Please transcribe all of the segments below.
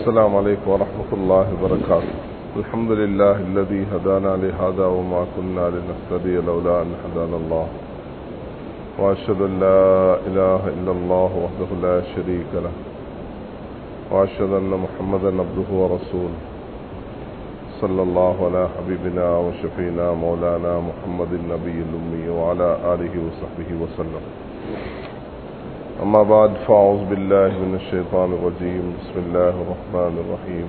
السلام عليكم ورحمة الله وبركاته الحمد لله الذي هدانا لهذا وما كنا لنهتدي لولا أن هدانا الله وأشهد أن لا إله إلا الله وحده لا شريك له وأشهد أن محمدا عبده ورسوله صلى الله على حبيبنا وشفينا مولانا محمد النبي الأمي وعلى آله وصحبه وسلم أما بعد فأعوذ بالله من الشيطان الرجيم بسم الله الرحمن الرحيم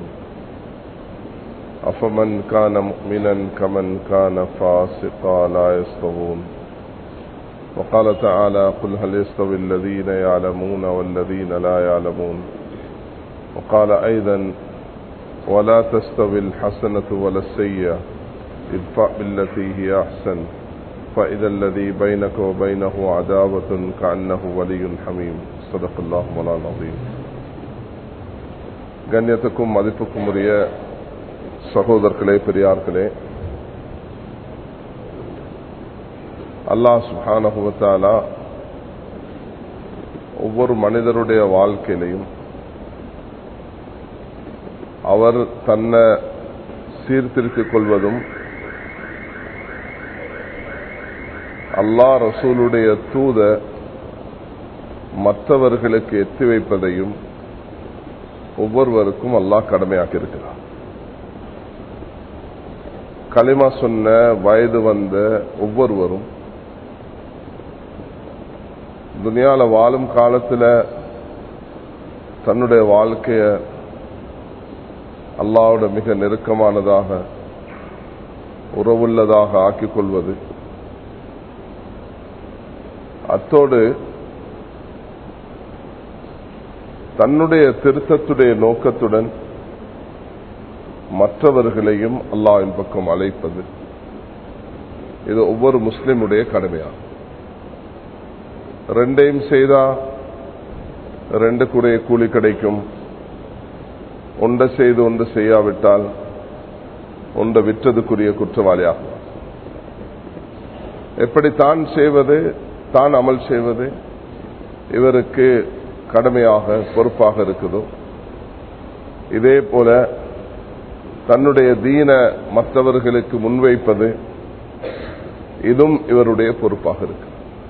أفمن كان مؤمنا كمن كان فاسقا لا يستوون وقال تعالى قل هل يستوي الذين يعلمون والذين لا يعلمون وقال أيضا ولا تستوي الحسنة ولا السيئة ادفع بالتي هي أحسن فإذا الذي بينك وبينه عداوة كأنه ولي حميم صدق الله مولانا العظيم கண்ணியத்துக்கும் மதிப்புக்கும் உரிய சகோதரர்களே பெரியார்களே அல்லாஹ் சுஹானகுவத்தாலா ஒவ்வொரு மனிதருடைய வாழ்க்கையிலையும் அவர் தன்னை சீர்திருத்திக் கொள்வதும் அல்லா ரசூலுடைய தூத மற்றவர்களுக்கு எத்தி வைப்பதையும் ஒவ்வொருவருக்கும் அல்லாஹ் கடமையாக்கி இருக்கிறார் களிமா சொன்ன வயது வந்த ஒவ்வொருவரும் துனியால வாழும் காலத்துல தன்னுடைய வாழ்க்கைய அல்லாவோட மிக நெருக்கமானதாக உறவுள்ளதாக ஆக்கிக் கொள்வது அத்தோடு தன்னுடைய திருத்தத்துடைய நோக்கத்துடன் மற்றவர்களையும் அல்லாவின் பக்கம் அழைப்பது இது ஒவ்வொரு முஸ்லிமுடைய கடமையாகும் ரெண்டையும் செய்தா ரெண்டு குறைய கூலி கிடைக்கும் ஒன்றை செய்து ஒன்று செய்யாவிட்டால் ஒன்றை விற்றதுக்குரிய குற்றவாளியாகும் எப்படி தான் செய்வது தான் அமல் செய்வது இவருக்கு கடமையாக பொறுப்பாக இருக்குதோ இதே போல தன்னுடைய தீன மற்றவர்களுக்கு முன்வைப்பது இதுவும் இவருடைய பொறுப்பாக இருக்கு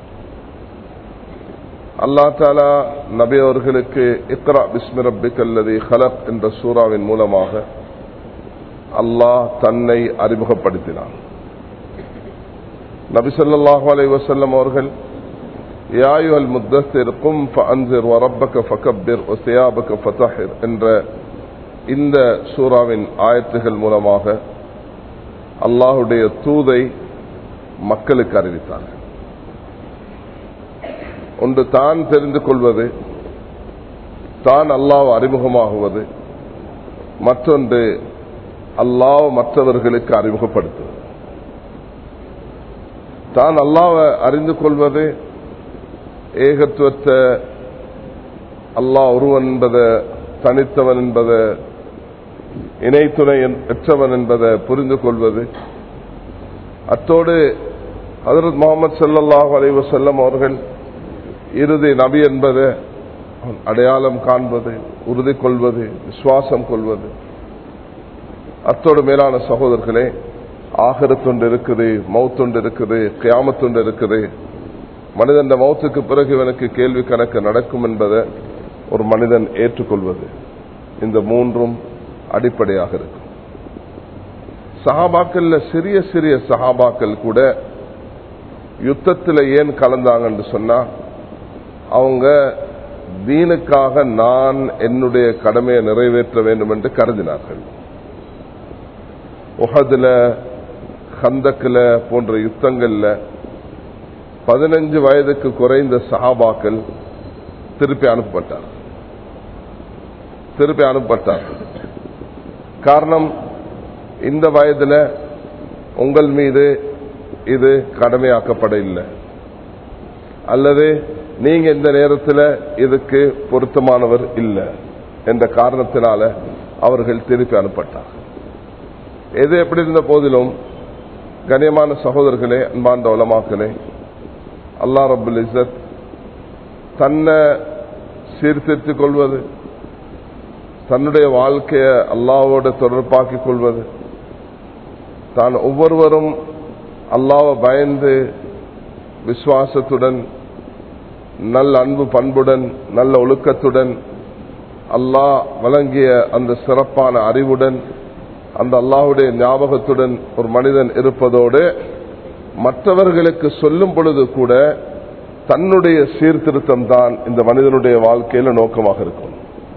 அல்லா தாலா நபி அவர்களுக்கு இக்ரா பிஸ்மி ரப்பிக் அல்லது ஹலக் என்ற சூறாவின் மூலமாக அல்லாஹ் தன்னை அறிமுகப்படுத்தினான் நபி சொல்லாஹு அலை வசல்லம் அவர்கள் யாயுல் முத்தஸ்திர் கும் ஃபஅன்சிர் வரப்பக ஃபகப்பிர் ஒசியாபக ஃபதஹிர் என்ற இந்த சூறாவின் ஆயத்துகள் மூலமாக அல்லாஹுடைய தூதை மக்களுக்கு அறிவித்தார்கள் ஒன்று தான் தெரிந்து கொள்வது தான் அல்லாஹ் அறிமுகமாகுவது மற்றொன்று அல்லாஹ் மற்றவர்களுக்கு அறிமுகப்படுத்துவது தான் அல்லாவை அறிந்து கொள்வது ஏகத்துவத்தை அல்லாஹ் ஒருவன் என்பதை தனித்தவன் என்பதை இணைத்துணை பெற்றவன் என்பதை புரிந்து கொள்வது அத்தோடு ஹதரத் முகமது சல்லாஹ் அலைவசல்லம் அவர்கள் இறுதி நபி என்பதை அடையாளம் காண்பது உறுதி கொள்வது விசுவாசம் கொள்வது அத்தோடு மேலான சகோதரர்களே ஆகரத்துண்டு இருக்குது மவுத்துண்டு இருக்குது கியாமத்துண்டு இருக்குது மனிதன் மௌத்துக்கு பிறகு இவனுக்கு கேள்வி கணக்கு நடக்கும் என்பதை ஒரு மனிதன் ஏற்றுக்கொள்வது இந்த மூன்றும் அடிப்படையாக இருக்கும் சஹாபாக்கள்ல சிறிய சிறிய சஹாபாக்கள் கூட யுத்தத்தில் ஏன் கலந்தாங்கன்னு சொன்னா அவங்க தீனுக்காக நான் என்னுடைய கடமையை நிறைவேற்ற வேண்டும் என்று கருதினார்கள் உஹதுல ஹந்தக்கில் போன்ற யுத்தங்கள்ல பதினஞ்சு வயதுக்கு குறைந்த சஹாபாக்கள் திருப்பி அனுப்பப்பட்டார் திருப்பி அனுப்பப்பட்டார் காரணம் இந்த வயதுல உங்கள் மீது இது கடமையாக்கப்பட இல்லை அல்லது நீங்க இந்த நேரத்தில் இதுக்கு பொருத்தமானவர் இல்லை என்ற காரணத்தினால அவர்கள் திருப்பி அனுப்பட்டார் எது எப்படி இருந்த போதிலும் கண்ணியமான சகோதரர்களே அன்பார்ந்த உலமாக்களே அல்லா ரபுல் இசத் தன்னை சீர்திருத்திக் கொள்வது தன்னுடைய வாழ்க்கையை அல்லாவோட தொடர்பாக்கிக் கொள்வது தான் ஒவ்வொருவரும் அல்லாவை பயந்து விசுவாசத்துடன் நல்ல அன்பு பண்புடன் நல்ல ஒழுக்கத்துடன் அல்லாஹ் வழங்கிய அந்த சிறப்பான அறிவுடன் அந்த அல்லாஹுடைய ஞாபகத்துடன் ஒரு மனிதன் இருப்பதோடு மற்றவர்களுக்கு சொல்லும் பொழுது கூட தன்னுடைய சீர்திருத்தம் தான் இந்த மனிதனுடைய வாழ்க்கையில நோக்கமாக இருக்கும்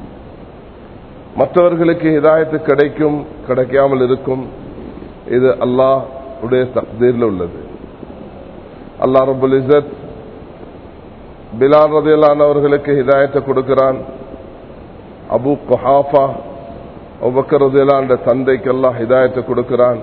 மற்றவர்களுக்கு ஹிதாயத்து கிடைக்கும் கிடைக்காமல் இருக்கும் இது அல்லாஹ் உடைய தக்தீர்ல உள்ளது அல்லா ரபுல் இசத் பிலால் ரதியலான் அவர்களுக்கு ஹிதாயத்தை கொடுக்கிறான் அபு குஹாஃபா அபுபக்கர் ரதியலான் தந்தைக்கு எல்லாம் ஹிதாயத்தை கொடுக்கிறான்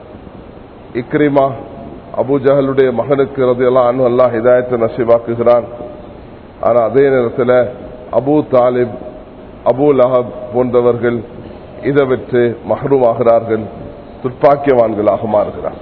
இக்ரிமா அபு ஜஹலுடைய மகனுக்கு ரதியெல்லாம் அல்லாஹ் ஹிதாயத்தை நசிவாக்குகிறான் ஆனா அதே நேரத்தில் அபு தாலிப் அபு லஹப் போன்றவர்கள் இதை விட்டு மஹரூமாகிறார்கள் துர்ப்பாக்கியவான்களாக மாறுகிறார்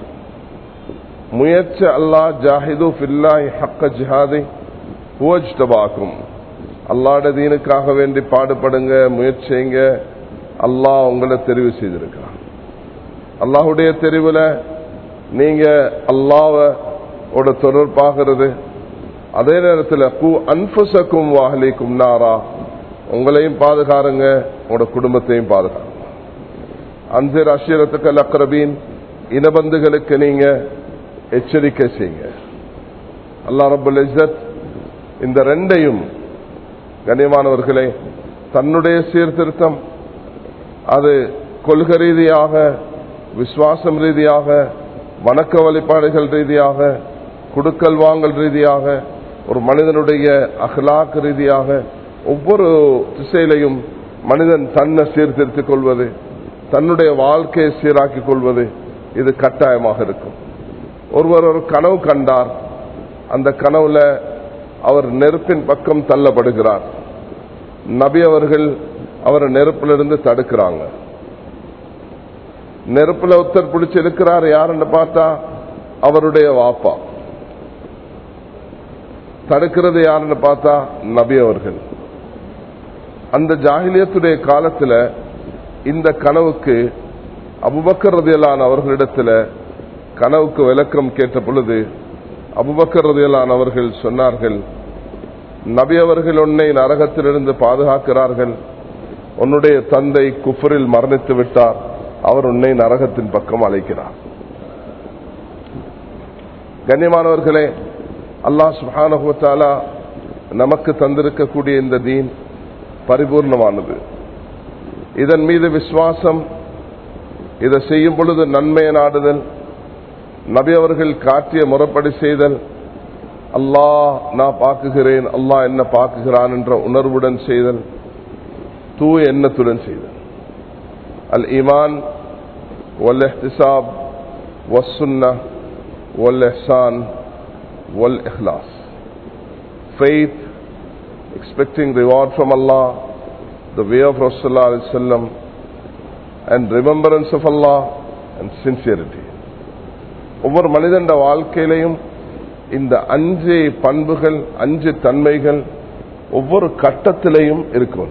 முயற்சி அல்லாஹ் ஜாஹிது ஃபில்லாஹி ஹக்க ஜிஹாதை புவஜ்டபாக்கும் அல்லாட தீனுக்காக வேண்டி பாடுபடுங்க முயற்சிங்க அல்லாஹ் உங்களை தெரிவு செய்திருக்கிறான் அல்லாஹுடைய தெரிவுல நீங்க அல்லாவோட தொடர்பாகிறது அதே நேரத்தில் கு அன்புசக்கும் வாகலிக்கும் நாரா உங்களையும் பாதுகாருங்க உங்களோட குடும்பத்தையும் பாதுகாருங்க அன்சிர் அஷீரத்துக்கள் அக்ரபீன் இனபந்துகளுக்கு நீங்க எச்சரிக்கை செய்யுங்க அல்லா ரபுல் இசத் இந்த ரெண்டையும் கண்ணியமானவர்களே தன்னுடைய சீர்திருத்தம் அது கொள்கை ரீதியாக விசுவாசம் ரீதியாக வணக்க வழிபாடுகள் ரீதியாக குடுக்கல் வாங்கல் ரீதியாக ஒரு மனிதனுடைய அஹ்லாக் ரீதியாக ஒவ்வொரு திசையிலையும் மனிதன் தன்னை சீர்திருத்திக் கொள்வது தன்னுடைய வாழ்க்கையை சீராக்கிக் கொள்வது இது கட்டாயமாக இருக்கும் ஒருவர் ஒரு கனவு கண்டார் அந்த கனவுல அவர் நெருப்பின் பக்கம் தள்ளப்படுகிறார் நபி அவர்கள் அவரை நெருப்பிலிருந்து தடுக்கிறாங்க நெருப்புல ஒருத்தர் பிடிச்சு இருக்கிறார் யாருன்னு பார்த்தா அவருடைய வாப்பா தடுக்கிறது யாருன்னு பார்த்தா நபி அவர்கள் அந்த ஜாகிலியத்துடைய காலத்துல இந்த கனவுக்கு அபுபக்கர் ரதியலான் அவர்களிடத்துல கனவுக்கு விளக்கம் கேட்ட பொழுது அபுபக்கர் ரதியலான் அவர்கள் சொன்னார்கள் நபி அவர்கள் உன்னை நரகத்திலிருந்து பாதுகாக்கிறார்கள் உன்னுடைய தந்தை குஃபரில் மரணித்து விட்டார் அவர் உன்னை நரகத்தின் பக்கம் அழைக்கிறார் கண்ணியமானவர்களே அல்லாஹ் சுஹானுவத்தாலா நமக்கு தந்திருக்கக்கூடிய இந்த தீன் பரிபூர்ணமானது இதன் மீது விசுவாசம் இதை செய்யும் பொழுது நன்மையை நாடுதல் நபி அவர்கள் காட்டிய முறைப்படி செய்தல் அல்லாஹ் நான் பார்க்குகிறேன் அல்லாஹ் என்ன பார்க்குகிறான் என்ற உணர்வுடன் செய்தல் தூய எண்ணத்துடன் செய்தல் அல் ஈமான் வல் எஹ்திசாப் வசுன்னா வல் எஹ்சான் wal ikhlas. Faith, expecting reward from Allah, the way of Rasulullah and remembrance of Allah and sincerity. ஒவ்வொரு மனிதன் வாழ்க்கையிலையும் இந்த அஞ்சு பண்புகள் அஞ்சு தன்மைகள் ஒவ்வொரு கட்டத்திலையும் இருக்கும்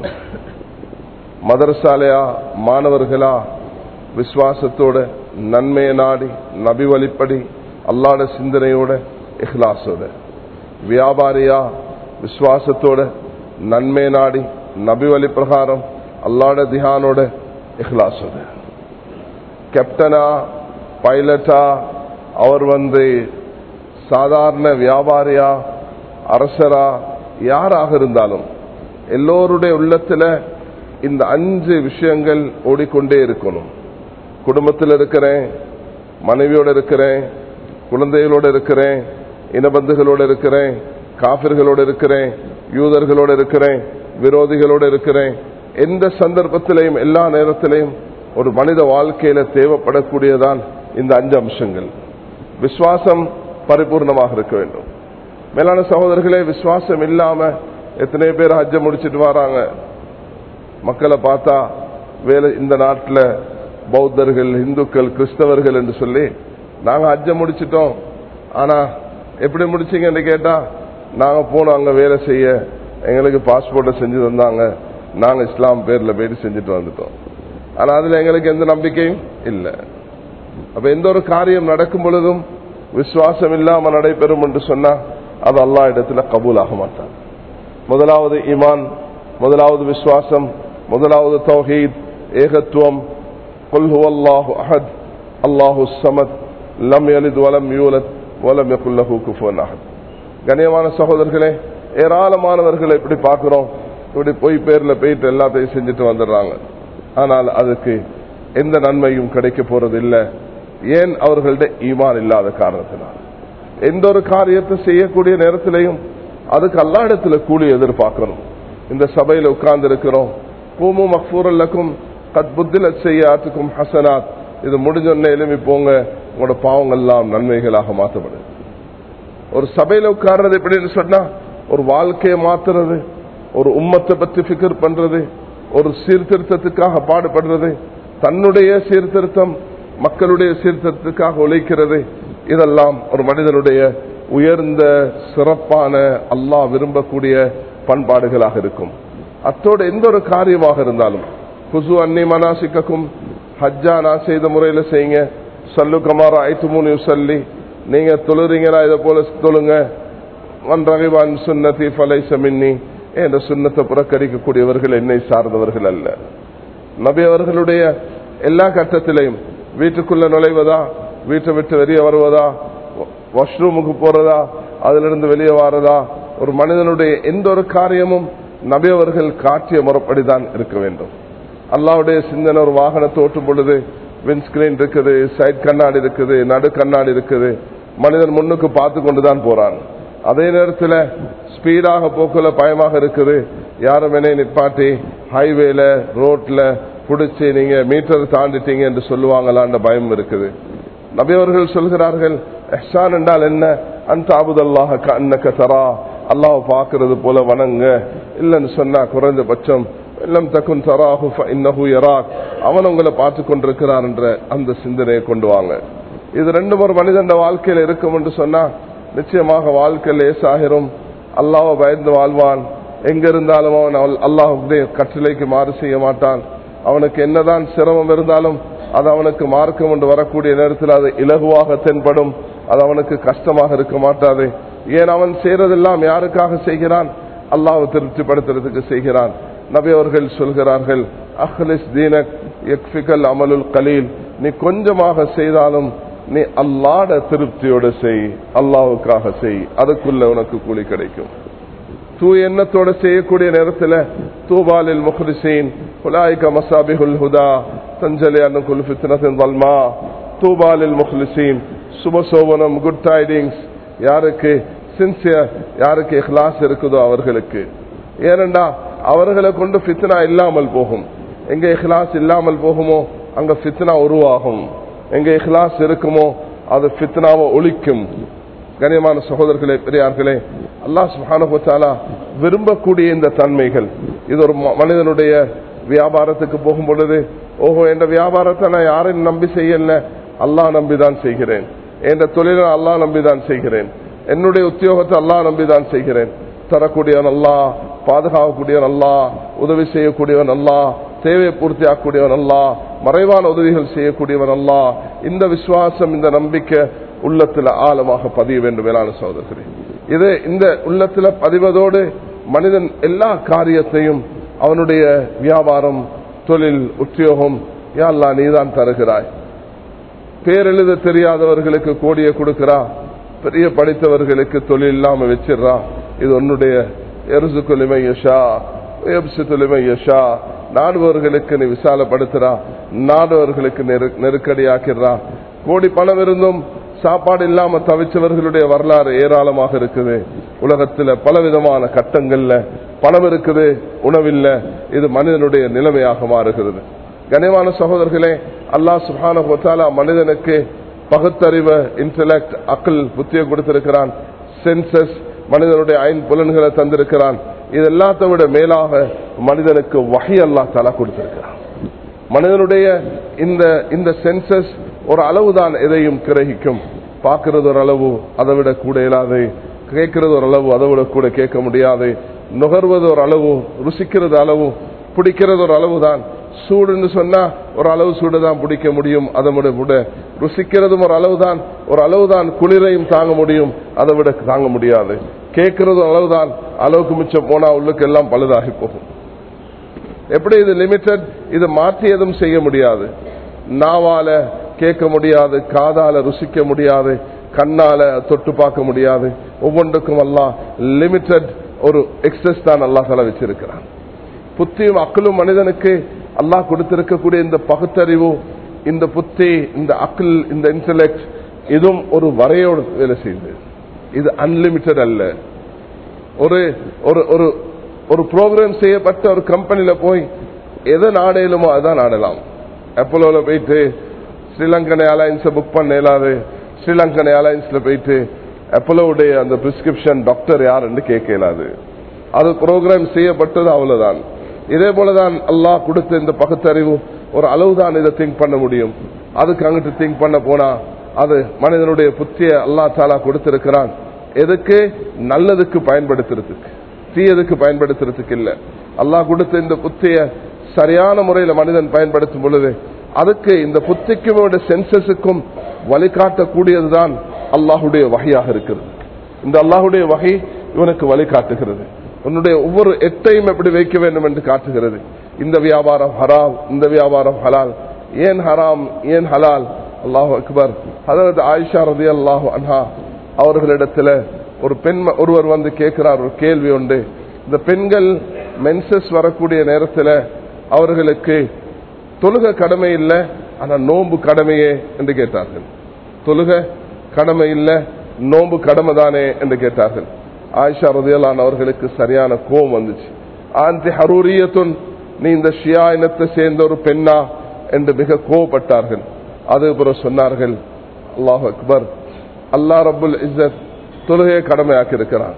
மதரசாலையா மாணவர்களா விசுவாசத்தோட நன்மையை நாடி நபி வழிப்படி அல்லாட சிந்தனையோட இஹ்லாஸோட வியாபாரியா விசுவாசத்தோட நன்மை நாடி நபி வழி பிரகாரம் அல்லாட தியானோட இஹ்லாஸோட கேப்டனா பைலட்டா அவர் வந்து சாதாரண வியாபாரியா அரசரா யாராக இருந்தாலும் எல்லோருடைய உள்ளத்துல இந்த அஞ்சு விஷயங்கள் ஓடிக்கொண்டே இருக்கணும் குடும்பத்தில் இருக்கிறேன் மனைவியோட இருக்கிறேன் குழந்தைகளோட இருக்கிறேன் இனபந்துகளோட இருக்கிறேன் காபிர்களோட இருக்கிறேன் யூதர்களோட இருக்கிறேன் விரோதிகளோட இருக்கிறேன் எந்த சந்தர்ப்பத்திலையும் எல்லா நேரத்திலையும் ஒரு மனித வாழ்க்கையில தேவைப்படக்கூடியதான் இந்த அஞ்சு அம்சங்கள் விசுவாசம் பரிபூர்ணமாக இருக்க வேண்டும் மேலான சகோதரர்களே விசுவாசம் இல்லாம எத்தனை பேர் ஹஜ்ஜ முடிச்சிட்டு வராங்க மக்களை பார்த்தா வேலை இந்த நாட்டில் பௌத்தர்கள் இந்துக்கள் கிறிஸ்தவர்கள் என்று சொல்லி நாங்க ஹஜ்ஜ முடிச்சிட்டோம் ஆனா எப்படி முடிச்சீங்கன்னு கேட்டா நாங்க போனோம் அங்க வேலை செய்ய எங்களுக்கு பாஸ்போர்ட்டை செஞ்சு தந்தாங்க நாங்க இஸ்லாம் பேர்ல போயிட்டு செஞ்சுட்டு வந்துட்டோம் ஆனா அதுல எங்களுக்கு எந்த நம்பிக்கையும் இல்லை அப்ப எந்த ஒரு காரியம் நடக்கும் பொழுதும் விசுவாசம் இல்லாம நடைபெறும் என்று சொன்னா அது அல்லா இடத்துல கபூல் ஆக மாட்டான் முதலாவது ஈமான் முதலாவது விசுவாசம் முதலாவது தௌஹீத் ஏகத்துவம் قل هو الله احد الله الصمد لم يلد ولم يولد ولم يكن له كفوا احد கண்ணியமான சகோதரர்களே ஏராளமானவர்களை இப்படி பார்க்கிறோம் இப்படி போய் பேர்ல போயிட்டு எல்லாத்தையும் செஞ்சுட்டு வந்துடுறாங்க ஆனால் அதுக்கு எந்த நன்மையும் கிடைக்க போறது இல்லை ஏன் அவர்கள்ட்ட ஈமான் இல்லாத காரணத்தினால் எந்த ஒரு காரியத்தை செய்யக்கூடிய நேரத்திலையும் அதுக்கு அல்லா இடத்துல கூலி எதிர்பார்க்கணும் இந்த சபையில உட்கார்ந்து இருக்கிறோம் பூமு மக்பூரல்லக்கும் கத் புத்தில செய்யாத்துக்கும் ஹசனாத் இது முடிஞ்சொன்னே எழுப்பி போங்க உங்களோட பாவங்கள்லாம் நன்மைகளாக மாற்றப்படுது ஒரு சபையில உட்கார்றது எப்படின்னு சொன்னா ஒரு வாழ்க்கையை மாத்துறது ஒரு உம்மத்தை பத்தி பிகர் பண்றது ஒரு சீர்திருத்தத்துக்காக பாடுபடுறது தன்னுடைய சீர்திருத்தம் மக்களுடைய சீர்திருத்தத்துக்காக உழைக்கிறது இதெல்லாம் ஒரு மனிதனுடைய உயர்ந்த சிறப்பான அல்லாஹ் விரும்பக்கூடிய பண்பாடுகளாக இருக்கும் அத்தோடு எந்த ஒரு காரியமாக இருந்தாலும் குசு அன்னி மனாசிக்கும் ஹஜ்ஜா நான் செய்த முறையில செய்யுங்க சல்லு கமாரா ஐத்து மூணு சொல்லி நீங்க தொழுறீங்களா இதை போல தொழுங்க வன்றகைவான் சுன்னதி ஃபலை சமின்னி என்ற சுண்ணத்தை புறக்கணிக்கக்கூடியவர்கள் என்னை சார்ந்தவர்கள் அல்ல நபி அவர்களுடைய எல்லா கட்டத்திலையும் வீட்டுக்குள்ள நுழைவதா வீட்டை விட்டு வெளியே வருவதா வாஷ்ரூமுக்கு போறதா அதிலிருந்து வெளியே வாரதா ஒரு மனிதனுடைய எந்த ஒரு காரியமும் நபி அவர்கள் காட்டிய முறைப்படிதான் இருக்க வேண்டும் அல்லாவுடைய சிந்தனை ஒரு வாகனத்தை ஓட்டும் பொழுது விண்ஸ்கிரீன் இருக்குது சைட் கண்ணாடி இருக்குது நடு கண்ணாடி இருக்குது மனிதன் முன்னுக்கு பார்த்து கொண்டுதான் போறான் அதே நேரத்தில் ஸ்பீடாக போக்குல பயமாக இருக்குது யாரும் என்னை நிப்பாட்டி ஹைவேல ரோட்ல பிடிச்சி நீங்க மீட்டர் தாண்டிட்டீங்க என்று சொல்லுவாங்களான்ற பயம் இருக்குது நபியவர்கள் சொல்கிறார்கள் எஹ்சான் என்றால் என்ன அந்த ஆபுதல்லாக அன்னக்க தரா அல்லாஹ் பார்க்கறது போல வணங்க இல்லைன்னு சொன்னா குறைந்தபட்சம் இல்லம் தக்குன் தராஹு இன்னஹு யராக் அவன் உங்களை பார்த்து கொண்டிருக்கிறான் என்ற அந்த சிந்தனையை கொண்டு வாங்க இது ரெண்டு ஒரு மனிதன் வாழ்க்கையில இருக்கும் என்று சொன்னா நிச்சயமாக வாழ்க்கை லேசாகிரும் அல்லாஹ் பயந்து வாழ்வான் எங்க இருந்தாலும் அவன் அல்லாஹுடைய கட்டளைக்கு மாறு செய்ய மாட்டான் அவனுக்கு என்னதான் சிரமம் இருந்தாலும் அது அவனுக்கு மார்க்கம் என்று வரக்கூடிய நேரத்தில் அது இலகுவாக தென்படும் அது அவனுக்கு கஷ்டமாக இருக்க மாட்டாது ஏன் அவன் செய்யறதெல்லாம் யாருக்காக செய்கிறான் அல்லாஹ் திருப்திப்படுத்துறதுக்கு செய்கிறான் நபி அவர்கள் சொல்கிறார்கள் அஹ்லிஸ் தீனக் எக்ஃபிகல் அமலுல் கலீல் நீ கொஞ்சமாக செய்தாலும் நீ அல்லாட திருப்தியோட செய் அல்லாவுக்காக செய் அதுக்குள்ள உனக்கு கூலி கிடைக்கும் தூ எண்ணத்தோட செய்யக்கூடிய நேரத்தில் தூபாலில் முஹ்ரிசீன் உலாய்க மசாபிஹுல் ஹுதா தஞ்சலி அன்னுக்குல் ஃபித்னத்தின் வல்மா தூபாலில் முஹ்லிசீன் சுபசோபனம் குட் டைடிங்ஸ் யாருக்கு சின்சியர் யாருக்கு இஹ்லாஸ் இருக்குதோ அவர்களுக்கு ஏனண்டா அவர்களை கொண்டு ஃபித்னா இல்லாமல் போகும் எங்க இஹ்லாஸ் இல்லாமல் போகுமோ அங்க ஃபித்னா உருவாகும் எங்க இஹ்லாஸ் இருக்குமோ அது ஃபித்னாவை ஒழிக்கும் கனியமான சகோதரர்களே பெரியார்களே அல்லாஹ் சுஹானுத்தாலா விரும்பக்கூடிய இந்த தன்மைகள் இது ஒரு மனிதனுடைய வியாபாரத்துக்கு போகும் பொழுது ஓஹோ என்ற வியாபாரத்தை நான் யாரையும் நம்பி செய்யல அல்லாஹ் நம்பிதான் செய்கிறேன் என்ற தொழிலை அல்லாஹ் நம்பிதான் செய்கிறேன் என்னுடைய உத்தியோகத்தை அல்லாஹ் நம்பிதான் செய்கிறேன் தரக்கூடியவன் அல்லா பாதுகாக்கக்கூடியவன் அல்லா உதவி செய்யக்கூடியவன் அல்லா தேவையை பூர்த்தி ஆக்கக்கூடியவன் அல்லா மறைவான உதவிகள் செய்யக்கூடியவன் அல்லா இந்த விசுவாசம் இந்த நம்பிக்கை உள்ளத்துல ஆழமாக பதிய வேண்டும் மேலான சகோதரர்களே இது இந்த உள்ளத்துல பதிவதோடு மனிதன் எல்லா காரியத்தையும் அவனுடைய வியாபாரம் தொழில் உத்தியோகம் யாழ்லா நீதான் தருகிறாய் பேரெழுத தெரியாதவர்களுக்கு கோடியை கொடுக்கிறா பெரிய படித்தவர்களுக்கு தொழில் இல்லாம வச்சிடறா இது உன்னுடைய எருசு கொலிமை யஷா எப்சு தொலிமை யஷா நாடுபவர்களுக்கு நீ விசாலப்படுத்துறா நாடுவர்களுக்கு நெருக்கடியாக்கிறா கோடி பணம் இருந்தும் சாப்பாடு இல்லாம தவிச்சவர்களுடைய வரலாறு ஏராளமாக இருக்குது உலகத்துல பலவிதமான கட்டங்கள்ல பணம் இருக்குது உணவில்ல இது மனிதனுடைய நிலைமையாக மாறுகிறது கனிவான சகோதரர்களே அல்லா சுஹான மனிதனுக்கு பகுத்தறிவு இன்டலெக்ட் அக்கல் புத்தியை கொடுத்திருக்கிறான் சென்சஸ் மனிதனுடைய ஐந்து புலன்களை தந்திருக்கிறான் இது எல்லாத்த விட மேலாக மனிதனுக்கு வகை அல்லா தலா கொடுத்திருக்கிறான் மனிதனுடைய இந்த இந்த சென்சஸ் ஒரு அளவுதான் எதையும் கிரகிக்கும் பார்க்கிறது ஒரு அளவு அதை விட கூட இயலாது கேட்கறது ஒரு அளவு அதை விட கூட கேட்க முடியாது நுகர்வது ஒரு அளவு ருசிக்கிறது அளவு பிடிக்கிறது ஒரு அளவு தான் சூடுன்னு சொன்னா ஒரு அளவு சூடு தான் பிடிக்க முடியும் அதை விட விட ருசிக்கிறதும் ஒரு அளவு தான் ஒரு அளவு தான் குளிரையும் தாங்க முடியும் அதை விட தாங்க முடியாது கேட்கறதும் அளவு தான் அளவுக்கு மிச்சம் போனா உள்ளுக்கு எல்லாம் பழுதாகி போகும் எப்படி இது லிமிட்டட் இது மாற்றி எதுவும் செய்ய முடியாது நாவால கேட்க முடியாது காதால ருசிக்க முடியாது கண்ணால தொட்டு பார்க்க முடியாது ஒவ்வொன்றுக்கும் எல்லாம் லிமிட்டட் ஒரு எக்ஸஸ் தான் அல்லாஹ் தலை வச்சிருக்கிறான் புத்தியும் அக்கலும் மனிதனுக்கு அல்லாஹ் கொடுத்திருக்கக்கூடிய இந்த பகுத்தறிவு இந்த புத்தி இந்த அக்கல் இந்த இன்டலெக்ட் இதுவும் ஒரு வரையோடு வேலை செய்யுது இது அன்லிமிட்டட் அல்ல ஒரு ஒரு ஒரு ஒரு ப்ரோக்ராம் செய்யப்பட்ட ஒரு கம்பெனில போய் எதை நாடேலுமோ அதான் நாடலாம் அப்போலோல போயிட்டு ஸ்ரீலங்கன் ஏர்லைன்ஸை புக் பண்ண இயலாது ஸ்ரீலங்கன் ஏர்லைன்ஸ்ல போயிட்டு அப்போலோவுடைய அந்த பிரிஸ்கிரிப்ஷன் டாக்டர் யாருன்னு கேட்க இயலாது அது ப்ரோக்ராம் செய்யப்பட்டது அவ்வளவுதான் இதே போலதான் அல்லாஹ் கொடுத்த இந்த பகுத்தறிவு ஒரு அளவுதான் இதை திங்க் பண்ண முடியும் அதுக்கு அங்கிட்டு திங்க் பண்ண போனா அது மனிதனுடைய புத்திய அல்லா தாலா கொடுத்திருக்கிறான் எதுக்கு நல்லதுக்கு பயன்படுத்துறதுக்கு தீயதுக்கு பயன்படுத்துறதுக்கு இல்ல அல்லாஹ் கொடுத்த இந்த புத்திய சரியான முறையில் மனிதன் பயன்படுத்தும் பொழுது அதுக்கு இந்த புத்திக்கும் சென்சஸுக்கும் வழிகாட்டக்கூடியதுதான் அல்லாஹுடைய வகையாக இருக்கிறது இந்த அல்லாஹுடைய வகை இவனுக்கு வழிகாட்டுகிறது உன்னுடைய ஒவ்வொரு எட்டையும் எப்படி வைக்க வேண்டும் என்று காட்டுகிறது இந்த வியாபாரம் ஹராம் இந்த வியாபாரம் ஹலால் ஏன் ஹராம் ஏன் ஹலால் அல்லாஹு அக்பர் அதாவது ஆயிஷா ரதி அல்லாஹு அன்ஹா அவர்களிடத்துல ஒரு பெண் ஒருவர் வந்து கேட்கிறார் ஒரு கேள்வி உண்டு இந்த பெண்கள் மென்சஸ் வரக்கூடிய நேரத்தில் அவர்களுக்கு தொழுக கடமை இல்லை ஆனா நோன்பு கடமையே என்று கேட்டார்கள் தொழுக கடமை இல்லை நோன்பு கடமை தானே என்று கேட்டார்கள் ஆயிஷா ரதியலான் அவர்களுக்கு சரியான கோபம் வந்துச்சு ஆந்தி ஹரூரியத்துன் நீ இந்த ஷியா இனத்தை சேர்ந்த ஒரு பெண்ணா என்று மிக கோவப்பட்டார்கள் அது பிறகு சொன்னார்கள் அல்லாஹ் அக்பர் அல்லா ரபுல் இஸ்ஸத் தொழுகையை கடமையாக்கி இருக்கிறான்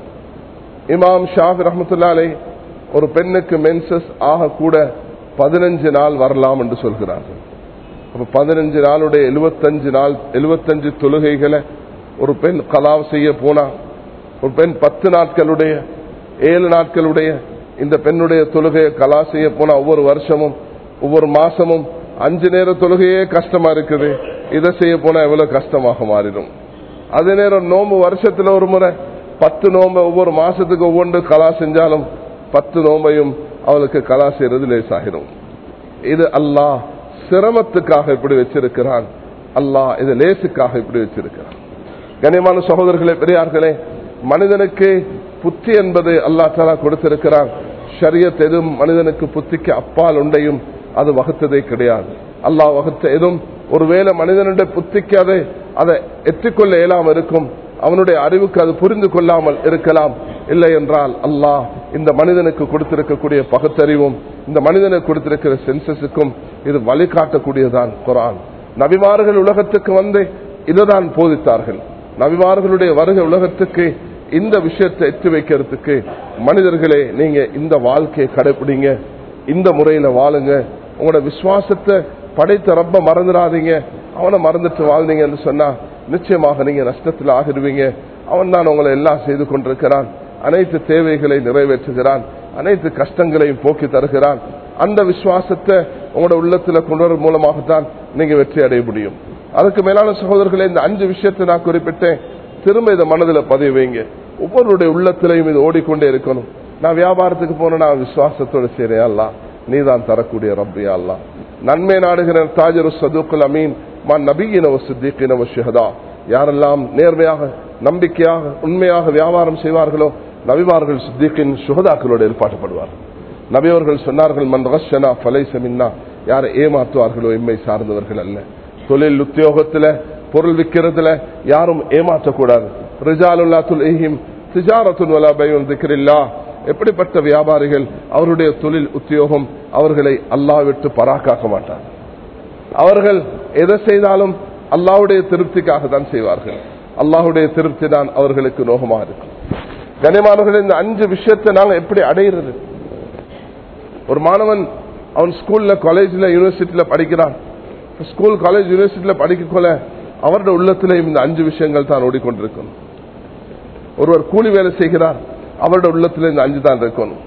இமாம் ஷாஃபி ரஹமத்துல்லாலே ஒரு பெண்ணுக்கு மென்சஸ் ஆக கூட பதினஞ்சு நாள் வரலாம் என்று சொல்கிறார்கள் அப்ப பதினஞ்சு நாளுடைய எழுபத்தஞ்சு நாள் எழுபத்தஞ்சு தொழுகைகளை ஒரு பெண் கலாவ் செய்ய போனா ஒரு பெண் பத்து நாட்களுடைய ஏழு நாட்களுடைய இந்த பெண்ணுடைய தொழுகையை கலா செய்ய போனா ஒவ்வொரு வருஷமும் ஒவ்வொரு மாசமும் அஞ்சு நேர தொழுகையே கஷ்டமா இருக்குது இதை செய்ய போனா எவ்வளவு கஷ்டமாக மாறிடும் அதே நேரம் நோம்பு வருஷத்துல ஒரு முறை பத்து நோம்ப ஒவ்வொரு மாசத்துக்கு ஒவ்வொன்று கலா செஞ்சாலும் பத்து நோம்பையும் அவளுக்கு கலா செய்யறது லேசாகிடும் இது அல்லாஹ் சிரமத்துக்காக இப்படி வச்சிருக்கிறான் அல்லாஹ் இது லேசுக்காக இப்படி வச்சிருக்கிறான் கனியமான சகோதரர்களே பெரியார்களே மனிதனுக்கு புத்தி என்பது அல்லா தாலா கொடுத்திருக்கிறான் ஷரியத் எதுவும் மனிதனுக்கு புத்திக்கு அப்பால் உண்டையும் அது வகுத்ததே கிடையாது அல்லாஹ் வகுத்த எதுவும் ஒருவேளை மனிதனுடைய புத்திக்கு அதை அதை எத்திக்கொள்ள இயலாமல் இருக்கும் அவனுடைய அறிவுக்கு அது புரிந்து கொள்ளாமல் இருக்கலாம் இல்லை என்றால் அல்லாஹ் இந்த மனிதனுக்கு கொடுத்திருக்கக்கூடிய பகுத்தறிவும் இந்த மனிதனுக்கு கொடுத்திருக்கிற சென்சஸுக்கும் இது வழிகாட்டக்கூடியதான் குரான் நபிமார்கள் உலகத்துக்கு வந்து இதுதான் போதித்தார்கள் நபிமார்களுடைய வருகை உலகத்துக்கு இந்த விஷயத்தை எட்டு வைக்கிறதுக்கு மனிதர்களே நீங்க இந்த வாழ்க்கையை கடைபிடிங்க இந்த முறையில வாழுங்க உங்களோட விசுவாசத்தை படைத்த ரப்ப மறந்துடாதீங்க அவனை மறந்துட்டு வாழ்ந்தீங்கன்னு சொன்னா நிச்சயமாக நீங்க நஷ்டத்தில் ஆகிடுவீங்க அவன் தான் உங்களை எல்லாம் செய்து கொண்டிருக்கிறான் அனைத்து தேவைகளை நிறைவேற்றுகிறான் அனைத்து கஷ்டங்களையும் போக்கி தருகிறான் அந்த விசுவாசத்தை உங்களோட உள்ளத்துல கொண்டு வரும் மூலமாகத்தான் நீங்க வெற்றி அடைய முடியும் அதுக்கு மேலான சகோதரர்களை இந்த அஞ்சு விஷயத்தை நான் குறிப்பிட்டேன் திரும்ப இதை மனதில் பதிவு வைங்க ஒவ்வொருடைய உள்ளத்திலையும் இது ஓடிக்கொண்டே இருக்கணும் நான் வியாபாரத்துக்கு போன நான் விசுவாசத்தோட செய்றேன் அல்லா நீ தான் தரக்கூடிய ரப்பியா அல்லா நன்மை நாடுகிற தாஜரு சதுக்குல் அமீன் மா நபியின சித்திக்கின ஷஹதா யாரெல்லாம் நேர்மையாக நம்பிக்கையாக உண்மையாக வியாபாரம் செய்வார்களோ நபிமார்கள் சித்திக்கின் சுகதாக்களோடு ஏற்பாட்டுப்படுவார்கள் நபியவர்கள் சொன்னார்கள் மன் ரஷனா ஃபலை செமின்னா யாரை ஏமாற்றுவார்களோ எம்மை சார்ந்தவர்கள் அல்ல தொழில் உத்தியோகத்துல பொருள் விற்கிறதுல யாரும் ஏமாற்றக்கூடாது ரிஜாலுல்லா துல்ஹிம் திஜாரத்துன் வலா பையுன் திக்ரில்லா எப்படிப்பட்ட வியாபாரிகள் அவருடைய தொழில் உத்தியோகம் அவர்களை அல்லாஹ் விட்டு பராக்காக்க மாட்டார் அவர்கள் எதை செய்தாலும் அல்லாவுடைய திருப்திக்காக தான் செய்வார்கள் அல்லாஹுடைய திருப்தி தான் அவர்களுக்கு நோகமாக இருக்கும் கனிமானவர்கள் இந்த அஞ்சு விஷயத்தை நாங்க எப்படி அடையிறது ஒரு மாணவன் அவன் ஸ்கூல்ல காலேஜ்ல யூனிவர்சிட்டியில படிக்கிறான் ஸ்கூல் காலேஜ் யூனிவர்சிட்டியில படிக்கக்கொள்ள அவருடைய உள்ளத்திலையும் இந்த அஞ்சு விஷயங்கள் தான் ஓடிக்கொண்டிருக்கணும் ஒருவர் கூலி வேலை செய்கிறார் அவருடைய உள்ளத்துல இந்த அஞ்சு தான் இருக்கணும்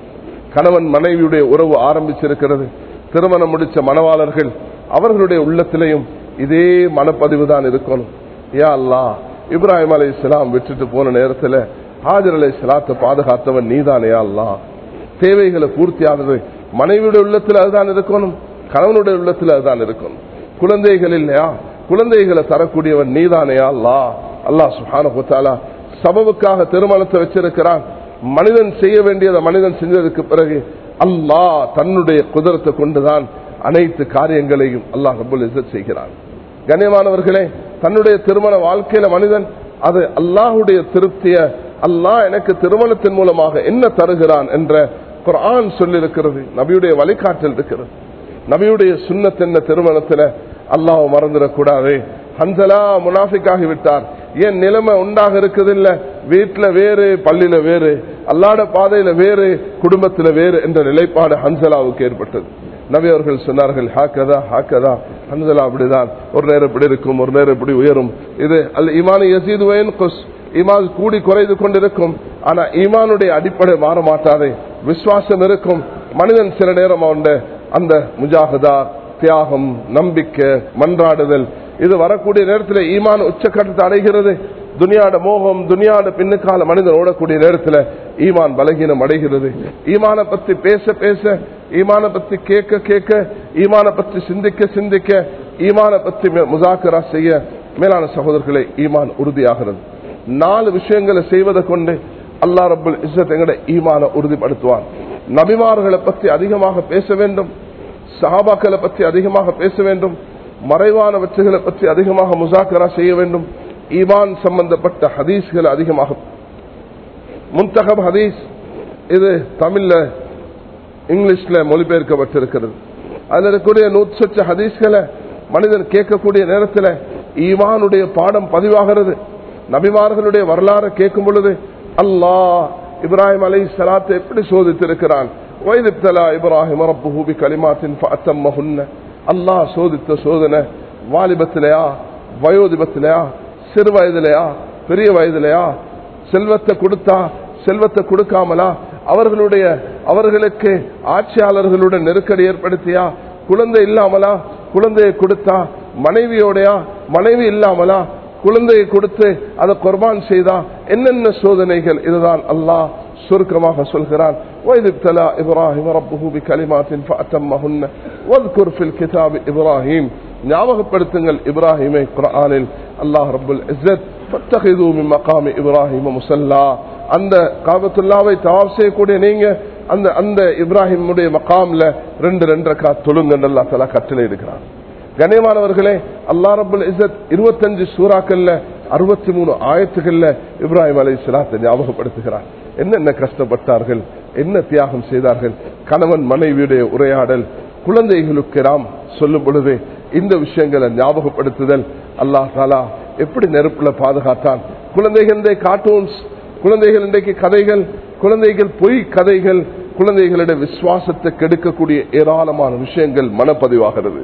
கணவன் மனைவியுடைய உறவு ஆரம்பிச்சிருக்கிறது திருமணம் முடிச்ச மணவாளர்கள் அவர்களுடைய உள்ளத்திலையும் இதே மனப்பதிவு தான் இருக்கணும் யா அல்லா இப்ராஹிம் அலை இஸ்லாம் விட்டுட்டு போன நேரத்தில் ஹாஜர் அலை இஸ்லாத்தை பாதுகாத்தவன் நீதானே அல்லா தேவைகளை பூர்த்தியானது மனைவியுடைய உள்ளத்தில் அதுதான் இருக்கணும் கணவனுடைய உள்ளத்தில் அதுதான் இருக்கணும் குழந்தைகள் இல்லையா குழந்தைகளை தரக்கூடியவன் நீதானே அல்லா அல்லாஹ் சுஹான சபவுக்காக திருமணத்தை வச்சிருக்கிறான் மனிதன் செய்ய வேண்டியதை மனிதன் செஞ்சதுக்கு பிறகு அல்லாஹ் தன்னுடைய குதிரத்தை கொண்டுதான் அனைத்து காரியங்களையும் அல்லாஹ் ரபுல் இசத் செய்கிறான் கண்ணியமானவர்களே தன்னுடைய திருமண வாழ்க்கையில மனிதன் அது அல்லாஹுடைய திருப்திய அல்லாஹ் எனக்கு திருமணத்தின் மூலமாக என்ன தருகிறான் என்ற குரான் சொல்லிருக்கிறது நபியுடைய வழிகாட்டல் இருக்கிறது நபியுடைய சுண்ணத் என்ன திருமணத்துல அல்லாஹ் மறந்துடக்கூடாது ஹன்சலா முனாஃபிக்காகி விட்டார் ஏன் நிலைமை உண்டாக இருக்குது இல்ல வீட்டுல வேறு பள்ளியில வேறு அல்லாட பாதையில வேறு குடும்பத்துல வேறு என்ற நிலைப்பாடு ஹன்சலாவுக்கு ஏற்பட்டது நபி அவர்கள் சொன்னார்கள் ஹாக்கதா ஹாக்கதா ஹன்சலா அப்படிதான் ஒரு நேரம் இப்படி இருக்கும் ஒரு நேரம் இப்படி உயரும் இது அல்ல இமானு யசீது குஸ் ஈமான் கூடி குறைந்து கொண்டிருக்கும் ஆனா ஈமானுடைய அடிப்படை மாற மாட்டாதே விசுவாசம் இருக்கும் மனிதன் சில நேரம் அவன் அந்த முஜாகதா தியாகம் நம்பிக்கை மன்றாடுதல் இது வரக்கூடிய நேரத்தில் ஈமான் உச்சக்கட்டத்தை அடைகிறது துனியாட மோகம் துனியாட பின்னுக்கால மனிதன் ஓடக்கூடிய நேரத்தில் ஈமான் பலகீனம் அடைகிறது ஈமான பத்தி பேச பேச ஈமான பத்தி கேட்க கேட்க ஈமான பத்தி சிந்திக்க சிந்திக்க ஈமான பத்தி முசாக்கரா செய்ய மேலான சகோதரர்களை ஈமான் உறுதியாகிறது நாலு விஷயங்களை செய்வதை கொண்டு அல்லா ரபுல் இஸ்ஸத் எங்கட ஈமான உறுதிப்படுத்துவான் நபிமார்களை பற்றி அதிகமாக பேச வேண்டும் சஹாபாக்களை பற்றி அதிகமாக பேச வேண்டும் மறைவானவற்றுகளை பற்றி அதிகமாக முசாக்கரா செய்ய வேண்டும் ஈமான் சம்பந்தப்பட்ட ஹதீஸ்களை அதிகமாக முன்தகப் ஹதீஸ் இது தமிழ்ல இங்கிலீஷ்ல மொழிபெயர்க்கப்பட்டிருக்கிறது அதுல இருக்கக்கூடிய நூற்றி சொச்ச ஹதீஸ்களை மனிதன் கேட்கக்கூடிய நேரத்தில் ஈமானுடைய பாடம் பதிவாகிறது நபிமார்களுடைய வரலாறு கேட்கும் பொழுது அல்லாஹ் இப்ராஹிம் அலை சலாத்தை எப்படி சோதித்திருக்கிறான் இப்ராஹிம் ரப்புஹூபி கலிமாத்தின் அல்லாஹ் சோதித்த சோதனை வாலிபத்திலையா வயோதிபத்திலையா சிறு வயதிலையா பெரிய வயதிலையா செல்வத்தை கொடுத்தா செல்வத்தை கொடுக்காமலா அவர்களுடைய அவர்களுக்கு ஆட்சியாளர்களுடன் நெருக்கடி ஏற்படுத்தியா குழந்தை இல்லாமலா குழந்தையை கொடுத்தா மனைவியோடையா மனைவி இல்லாமலா குழந்தையை கொடுத்து அதை குர்பான் செய்தா என்னென்ன சோதனைகள் இதுதான் அல்லாஹ் சுருக்கமாக சொல்கிறான் இப்ராஹிம் ரப்புஹு கலிமாத்தின் واذكر في الكتاب ابراهيم ஞாபகப்படுத்துங்கள் இப்ராஹிமை குர்ஆனில் அல்லாஹ் ரப்புல் இஸ்ஸத் فاتخذوا من مقام ابراهيم مصلى அந்த காபத்துல்லாவை தவாப் செய்யக்கூடிய நீங்க அந்த அந்த இப்ராஹிமுடைய மகாம்ல ரெண்டு ரெண்டு ரக்கா தொழுங்க அல்லா தலா கட்டளை எடுக்கிறான் கண்ணியமானவர்களே அல்லா ரபுல் இசத் இருபத்தஞ்சு சூறாக்கள்ல அறுபத்தி மூணு ஆயத்துகள்ல இப்ராஹிம் அலை சலாத்தை ஞாபகப்படுத்துகிறார் என்னென்ன கஷ்டப்பட்டார்கள் என்ன தியாகம் செய்தார்கள் கணவன் மனைவியுடைய உரையாடல் குழந்தைகளுக்கு நாம் சொல்லும் பொழுது இந்த விஷயங்களை ஞாபகப்படுத்துதல் அல்லாஹ் தாலா எப்படி நெருப்புல பாதுகாத்தான் குழந்தைகளுடைய கார்ட்டூன்ஸ் குழந்தைகள் இன்றைக்கு கதைகள் குழந்தைகள் பொய் கதைகள் குழந்தைகளுடைய விசுவாசத்தை கெடுக்கக்கூடிய ஏராளமான விஷயங்கள் மனப்பதிவாகிறது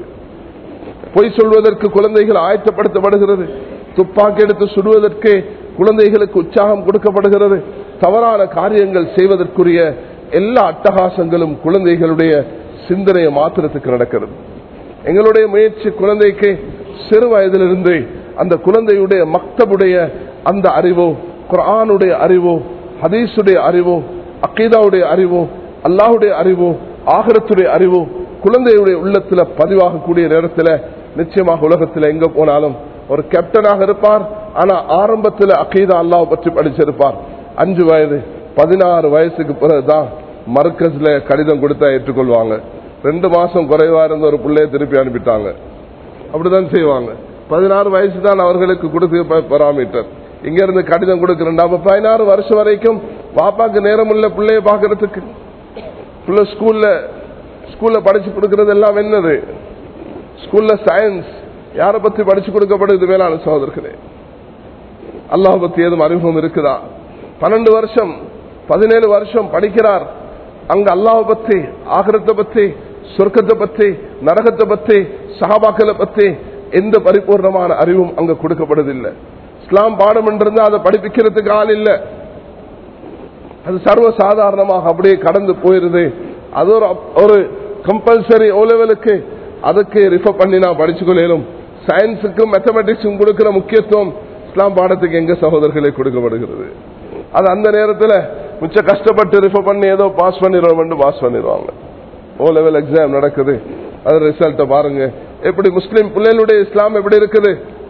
பொய் சொல்வதற்கு குழந்தைகள் ஆயத்தப்படுத்தப்படுகிறது துப்பாக்கி எடுத்து சுடுவதற்கு குழந்தைகளுக்கு உற்சாகம் கொடுக்கப்படுகிறது தவறான காரியங்கள் செய்வதற்குரிய எல்லா அட்டகாசங்களும் குழந்தைகளுடைய சிந்தனையை மாத்திரத்துக்கு நடக்கிறது எங்களுடைய முயற்சி குழந்தைக்கு சிறு வயதிலிருந்து அந்த குழந்தையுடைய மக்தபுடைய அந்த அறிவோ குரானுடைய அறிவோ ஹதீஸுடைய அறிவோ அக்கீதாவுடைய அறிவோ அல்லாஹுடைய அறிவோ ஆகரத்துடைய அறிவோ குழந்தையுடைய உள்ளத்துல பதிவாகக்கூடிய நேரத்தில் நிச்சயமாக உலகத்தில் எங்க போனாலும் ஒரு கேப்டனாக இருப்பார் ஆனா ஆரம்பத்தில் அக்கீதா அல்லாஹ் பற்றி படிச்சிருப்பார் அஞ்சு வயது பதினாறு வயசுக்கு பிறகுதான் மர்க்கஸ்ல கடிதம் கொடுத்தா ஏற்றுக்கொள்வாங்க ரெண்டு மாசம் குறைவா இருந்த ஒரு பிள்ளைய திருப்பி அனுப்பிட்டாங்க அப்படிதான் செய்வாங்க பதினாறு வயசு தான் அவர்களுக்கு கொடுத்து பராமீட்டர் இங்க இருந்து கடிதம் கொடுக்கிறேன் அப்ப பதினாறு வருஷம் வரைக்கும் பாப்பாக்கு நேரம் உள்ள பிள்ளைய பாக்குறதுக்கு பிள்ளை ஸ்கூல்ல ஸ்கூல்ல படிச்சு கொடுக்கறது எல்லாம் என்னது ஸ்கூல்ல சயின்ஸ் யார பத்தி படிச்சு கொடுக்கப்படுது மேலான சகோதரர்களே அல்லாஹ் பத்தி ஏதும் அறிமுகம் இருக்குதா பன்னெண்டு வருஷம் பதினேழு வருஷம் படிக்கிறார் அங்க அல்லாஹ் பத்தி ஆகரத்தை பத்தி சொர்க்கத்தை பத்தி நரகத்தை பத்தி சஹாபாக்களை பத்தி எந்த பரிபூர்ணமான அறிவும் அங்க கொடுக்கப்படுவதில்லை இஸ்லாம் பாடம் என்றிருந்தா அதை படிப்பிக்கிறதுக்கு ஆள் இல்ல அது சர்வ சாதாரணமாக அப்படியே கடந்து போயிருது அது ஒரு ஒரு கம்பல்சரி ஓ லெவலுக்கு அதுக்கு ரிஃபர் பண்ணி நான் படிச்சுக்கொள்ளும் சயின்ஸுக்கும் மேத்தமெட்டிக்ஸும் கொடுக்கிற முக்கியத்துவம் இஸ்லாம் பாடத்துக்கு எங்க சகோதரர்களே கொடுக்கப்படுகிறது அது அந்த நேரத்தில் மிச்ச கஷ்டப்பட்டு ரிஃபர் பண்ணி ஏதோ பாஸ் பண்ணிடுவோம் பாஸ் பண்ணிடுவாங்க ஓ லெவல் எக்ஸாம் நடக்குது அது ரிசல்ட்டை பாருங்க எப்படி முஸ்லீம் பிள்ளைகளுடைய இஸ்லாம் எப்படி இருக்குது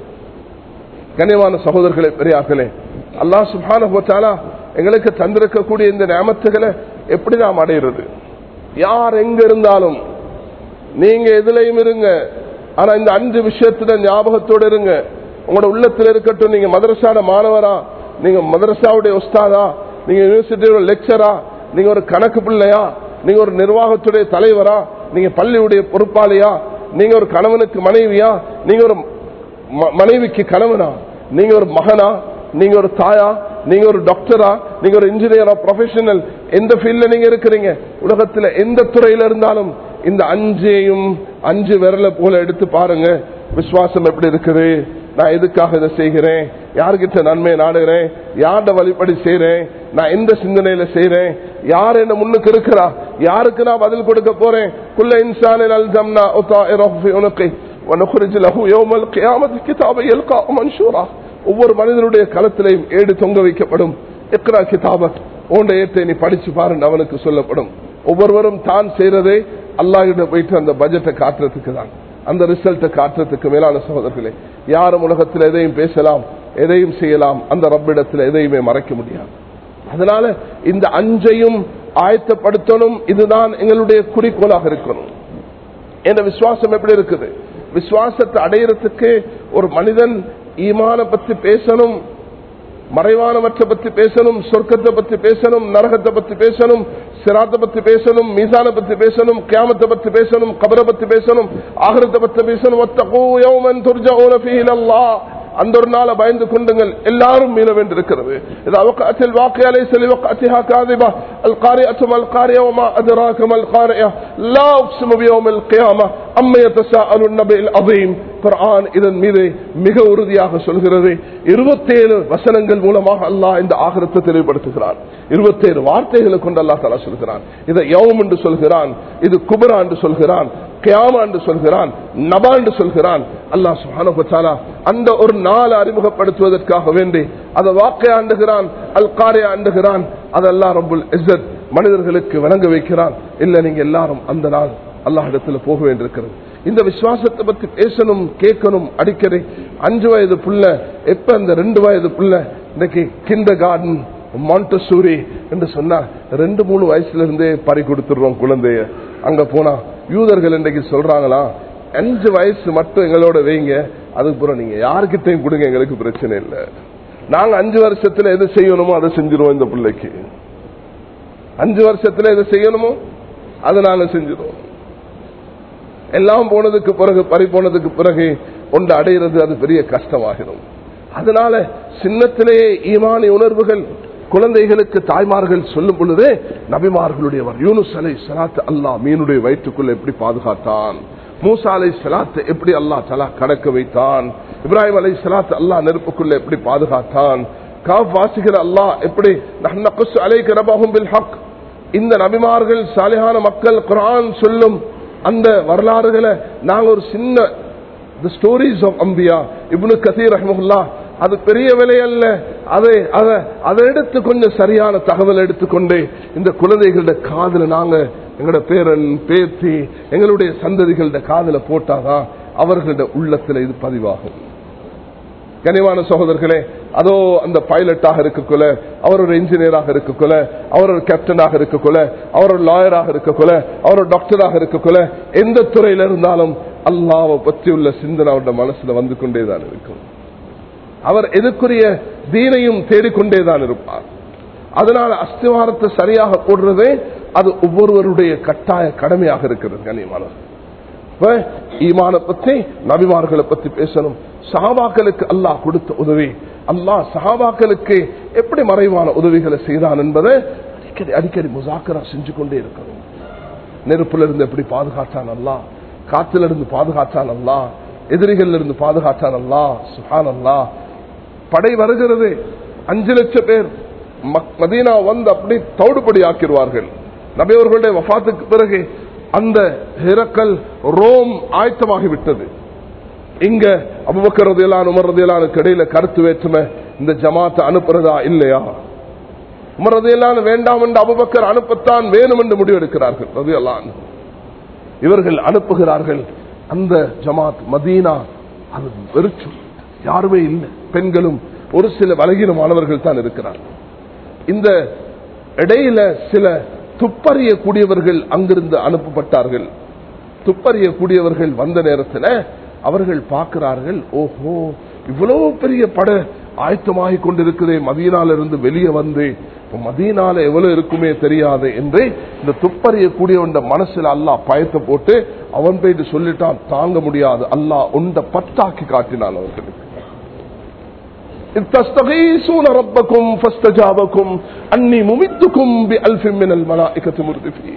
கனிவான சகோதரர்களே பெரியாக்களே அல்லாஹ் சுபான எங்களுக்கு தந்திருக்கக்கூடிய இந்த நியமத்துகளை எப்படி நாம் அடையிறது யார் எங்க இருந்தாலும் நீங்க எதுலையும் இருங்க ஆனா இந்த அஞ்சு விஷயத்துல ஞாபகத்தோடு இருங்க உங்களோட உள்ளத்துல இருக்கட்டும் நீங்க மதரசான மாணவரா நீங்க மதரசாவுடைய உஸ்தாதா நீங்க யூனிவர்சிட்டியோட லெக்சரா நீங்க ஒரு கணக்கு பிள்ளையா நீங்க ஒரு நிர்வாகத்துடைய தலைவரா நீங்க பள்ளியுடைய பொறுப்பாளியா நீங்க ஒரு கணவனுக்கு மனைவியா நீங்க ஒரு மனைவிக்கு கணவனா நீங்க ஒரு மகனா நீங்க ஒரு தாயா நீங்க ஒரு டாக்டரா நீங்க ஒரு இன்ஜினியரா ப்ரொஃபஷனல் எந்த ஃபீல்ட்ல நீங்க இருக்கிறீங்க உலகத்துல எந்த துறையில இருந்தாலும் இந்த அஞ்சையும் அஞ்சு விரல போல எடுத்து பாருங்க விசுவாசம் எப்படி இருக்குது நான் எதுக்காக இதை செய்கிறேன் யாருக்கிட்ட நன்மை நாடுகிறேன் யார்ட வழிபடி செய்யறேன் நான் எந்த சிந்தனையில செய்யறேன் யார் என்ன முன்னுக்கு இருக்கிறா யாருக்கு நான் பதில் கொடுக்க போறேன் குல்ல இன்சானில் அல்ஜம்னா உனக்கு ونخرج له يوم القيامة كتابا يلقاه منشورا ஒவ்வொரு மனிதனுடைய களத்திலையும் ஏடு தொங்க வைக்கப்படும் எக்ரா கிதாபத் ஓண்ட ஏற்றை நீ படிச்சு பாருன்னு அவனுக்கு சொல்லப்படும் ஒவ்வொருவரும் தான் செய்யறதே அல்லாஹிட்ட போயிட்டு அந்த பட்ஜெட்டை காட்டுறதுக்கு தான் அந்த ரிசல்ட்டை காட்டுறதுக்கு மேலான சகோதரர்களே யாரும் உலகத்தில் எதையும் பேசலாம் எதையும் செய்யலாம் அந்த ரப்பிடத்தில் எதையுமே மறைக்க முடியாது அதனால இந்த அஞ்சையும் ஆயத்தப்படுத்தணும் இதுதான் எங்களுடைய குறிக்கோளாக இருக்கணும் என்ற விசுவாசம் எப்படி இருக்குது விசுவாசத்தை அடையிறதுக்கு ஒரு மனிதன் ஈமான பத்தி பேசணும் மறைவானவற்றை பத்தி பேசணும் சொர்க்கத்தை பத்தி பேசணும் நரகத்தை பத்தி பேசணும் சிராத்தை பத்தி பேசணும் மீசான பத்தி பேசணும் கியாமத்தை பத்தி பேசணும் கபரை பத்தி பேசணும் ஆகரத்தை பத்தி பேசணும் அந்த ஒரு நாளை பயந்து கொண்டுங்கள் எல்லாரும் மீள வேண்டியிருக்கிறது இது அவக்காத்தில் வாக்கையாலே செலி வக்காத்திஹா காதிபா அல் காரியத்து மல் காரியவமா அதுராக மல் காரியா லா உக்ஸிமு பியௌமில் கியாமா அம்மை யதஸாஅலுன் நபில் அதீம் குர்ஆன் இதன் மீது மிக உறுதியாக சொல்கிறது 27 வசனங்கள் மூலமாக அல்லாஹ் இந்த ஆகரத்தை தெளிவுபடுத்துகிறான் 27 வார்த்தைகளை கொண்டு அல்லாஹ் தஆலா சொல்கிறான் இதை யௌம் என்று சொல்கிறான் இது குபரா என்று சொல்கிறான் கியாமா என்று சொல்கிறான் நபா என்று சொல்கிறான் அல்லாஹ் சுப்ஹானஹு வ தஆலா அந்த ஒரு நாளை அறிமுகப்படுத்துவதற்காக வேண்டி அதை வாக்கை ஆண்டுகிறான் அல் காரியா ஆண்டுகிறான் அதெல்லாம் ரப்புல் இஸ்ஸத் மனிதர்களுக்கு வழங்க வைக்கிறான் இல்ல நீங்க எல்லாரும் அந்த நாள் அல்லாஹ் இடத்துல போக வேண்டியிருக்கிறது இந்த விசுவாசத்தை பத்தி பேசணும் கேட்கணும் அடிக்கடி அஞ்சு வயது புள்ள எப்ப இந்த ரெண்டு வயது புள்ள இன்னைக்கு கிண்டர் கார்டன் மாண்டசூரி என்று சொன்னா ரெண்டு மூணு வயசுல இருந்தே பறி கொடுத்துடுறோம் குழந்தைய அங்க போனா யூதர்கள் இன்றைக்கு சொல்றாங்களா அஞ்சு வயசு மட்டும் எங்களோட வைங்க அதுக்கு பிறகு நீங்க யாருக்கிட்டையும் கொடுங்க எங்களுக்கு பிரச்சனை இல்லை நாங்க அஞ்சு வருஷத்துல எது செய்யணுமோ அதை செஞ்சிருவோம் இந்த பிள்ளைக்கு அஞ்சு வருஷத்துல எது செய்யணுமோ அதனால செஞ்சிருவோம் எல்லாம் போனதுக்கு பிறகு பறி போனதுக்கு பிறகு ஒன்று அடைகிறது அது பெரிய கஷ்டமாகிடும் அதனால சின்னத்திலேயே ஈமானி உணர்வுகள் குழந்தைகளுக்கு தாய்மார்கள் சொல்லும் பொழுதே நபிமார்களுடையவர் யூனுஸ் அலை சலாத்து அல்லாஹ் மீனுடைய வயிற்றுக்குள்ள எப்படி பாதுகாத்தான் மூசா அலை சலாத்து எப்படி அல்லா தலா கடக்க வைத்தான் இப்ராஹிம் அலை சலாத்து அல்லா நெருப்புக்குள்ள எப்படி பாதுகாத்தான் காப் வாசிக்கிற அல்லாஹ் எப்படி அலைக்கு ரபாகும் பில் ஹக் இந்த நபிமார்கள் சாலிஹான மக்கள் குரான் சொல்லும் அந்த வரலாறுகளை நாங்க ஒரு சின்ன தி ஸ்டோரிஸ் ஆஃப் அம்பியா இப்னு கசீர் ரஹமுல்லா அது பெரிய விலை அல்ல அதை அதை அதை எடுத்து கொஞ்சம் சரியான தகவல் எடுத்துக்கொண்டு இந்த குழந்தைகளோட காதுல நாங்க எங்களோட பேரன் பேத்தி எங்களுடைய சந்ததிகளோட காதுல போட்டாதான் அவர்களோட உள்ளத்துல இது பதிவாகும் கனிவான சகோதரர்களே அதோ அந்த பைலட்டாக இருக்கக்குள்ள அவர் ஒரு இன்ஜினியராக இருக்கக்குள்ள அவர் ஒரு கேப்டனாக இருக்கக்குள்ள அவர் ஒரு லாயராக இருக்கக்குள்ள அவர் ஒரு டாக்டராக இருக்கக்குள்ள எந்த துறையில இருந்தாலும் அல்லாவை பற்றி உள்ள சிந்தனை அவருடைய மனசுல வந்து கொண்டேதான் இருக்கும் அவர் எதுக்குரிய தீனையும் தேடிக்கொண்டேதான் இருப்பார் அதனால அஸ்திவாரத்தை சரியாக போடுறதே அது ஒவ்வொருவருடைய கட்டாய கடமையாக இருக்கிறது கனியமானவர் ஈமான பத்தி நபிமார்களை பத்தி பேசணும் சஹாபாக்களுக்கு அல்லாஹ் கொடுத்த உதவி அல்லாஹ் சஹாபாக்களுக்கு எப்படி மறைவான உதவிகளை செய்தான் என்பதை அடிக்கடி அடிக்கடி முசாக்கரா செஞ்சு கொண்டே இருக்கணும் நெருப்புல இருந்து எப்படி பாதுகாத்தான் அல்லா காத்துல இருந்து பாதுகாத்தான் அல்லா எதிரிகள் இருந்து பாதுகாத்தான் அல்லா சுஹான் அல்லா படை வருகிறது அஞ்சு லட்சம் பேர் மக்- மதீனா வந்து அப்படி தவிடுபடி ஆக்கிடுவார்கள் நபியவர்களுடைய வஃபாத்துக்கு பிறகு அந்த ஹிரக்கல் ரோம் ஆயத்தமாகி விட்டது இங்க அபுபக்கர் ரதியலான் உமர் ரதியலானுக்கு இடையில கருத்து வேற்றுமை இந்த ஜமாத்தை அனுப்புறதா இல்லையா உமர் ரதியலான் வேண்டாம் என்று அபுபக்கர் அனுப்பத்தான் வேணும் என்று முடிவெடுக்கிறார்கள் ரதியலான் இவர்கள் அனுப்புகிறார்கள் அந்த ஜமாத் மதீனா அது வெறிச்சு யாருமே இல்லை பெண்களும் ஒரு சில பலகீனமானவர்கள் தான் இருக்கிறார்கள் இந்த இடையில சில துப்பறியக்கூடியவர்கள் அங்கிருந்து அனுப்பப்பட்டார்கள் துப்பறியக்கூடியவர்கள் வந்த நேரத்தில் அவர்கள் பார்க்கிறார்கள் ஓஹோ இவ்வளவு பெரிய பட ஆயத்தமாகி கொண்டிருக்கிறதே மதீனால இருந்து வெளியே வந்து இப்ப மதீனால எவ்வளவு இருக்குமே தெரியாது என்று இந்த துப்பறியக்கூடியவன் மனசுல அல்லாஹ் பயத்தை போட்டு அவன் போயிட்டு சொல்லிட்டான் தாங்க முடியாது அல்லாஹ் உண்ட பத்தாக்கி காட்டினான் அவர்களுக்கு إذ تستغيثون ربكم فاستجابكم أني ممدكم بألف من الملائكة مردفين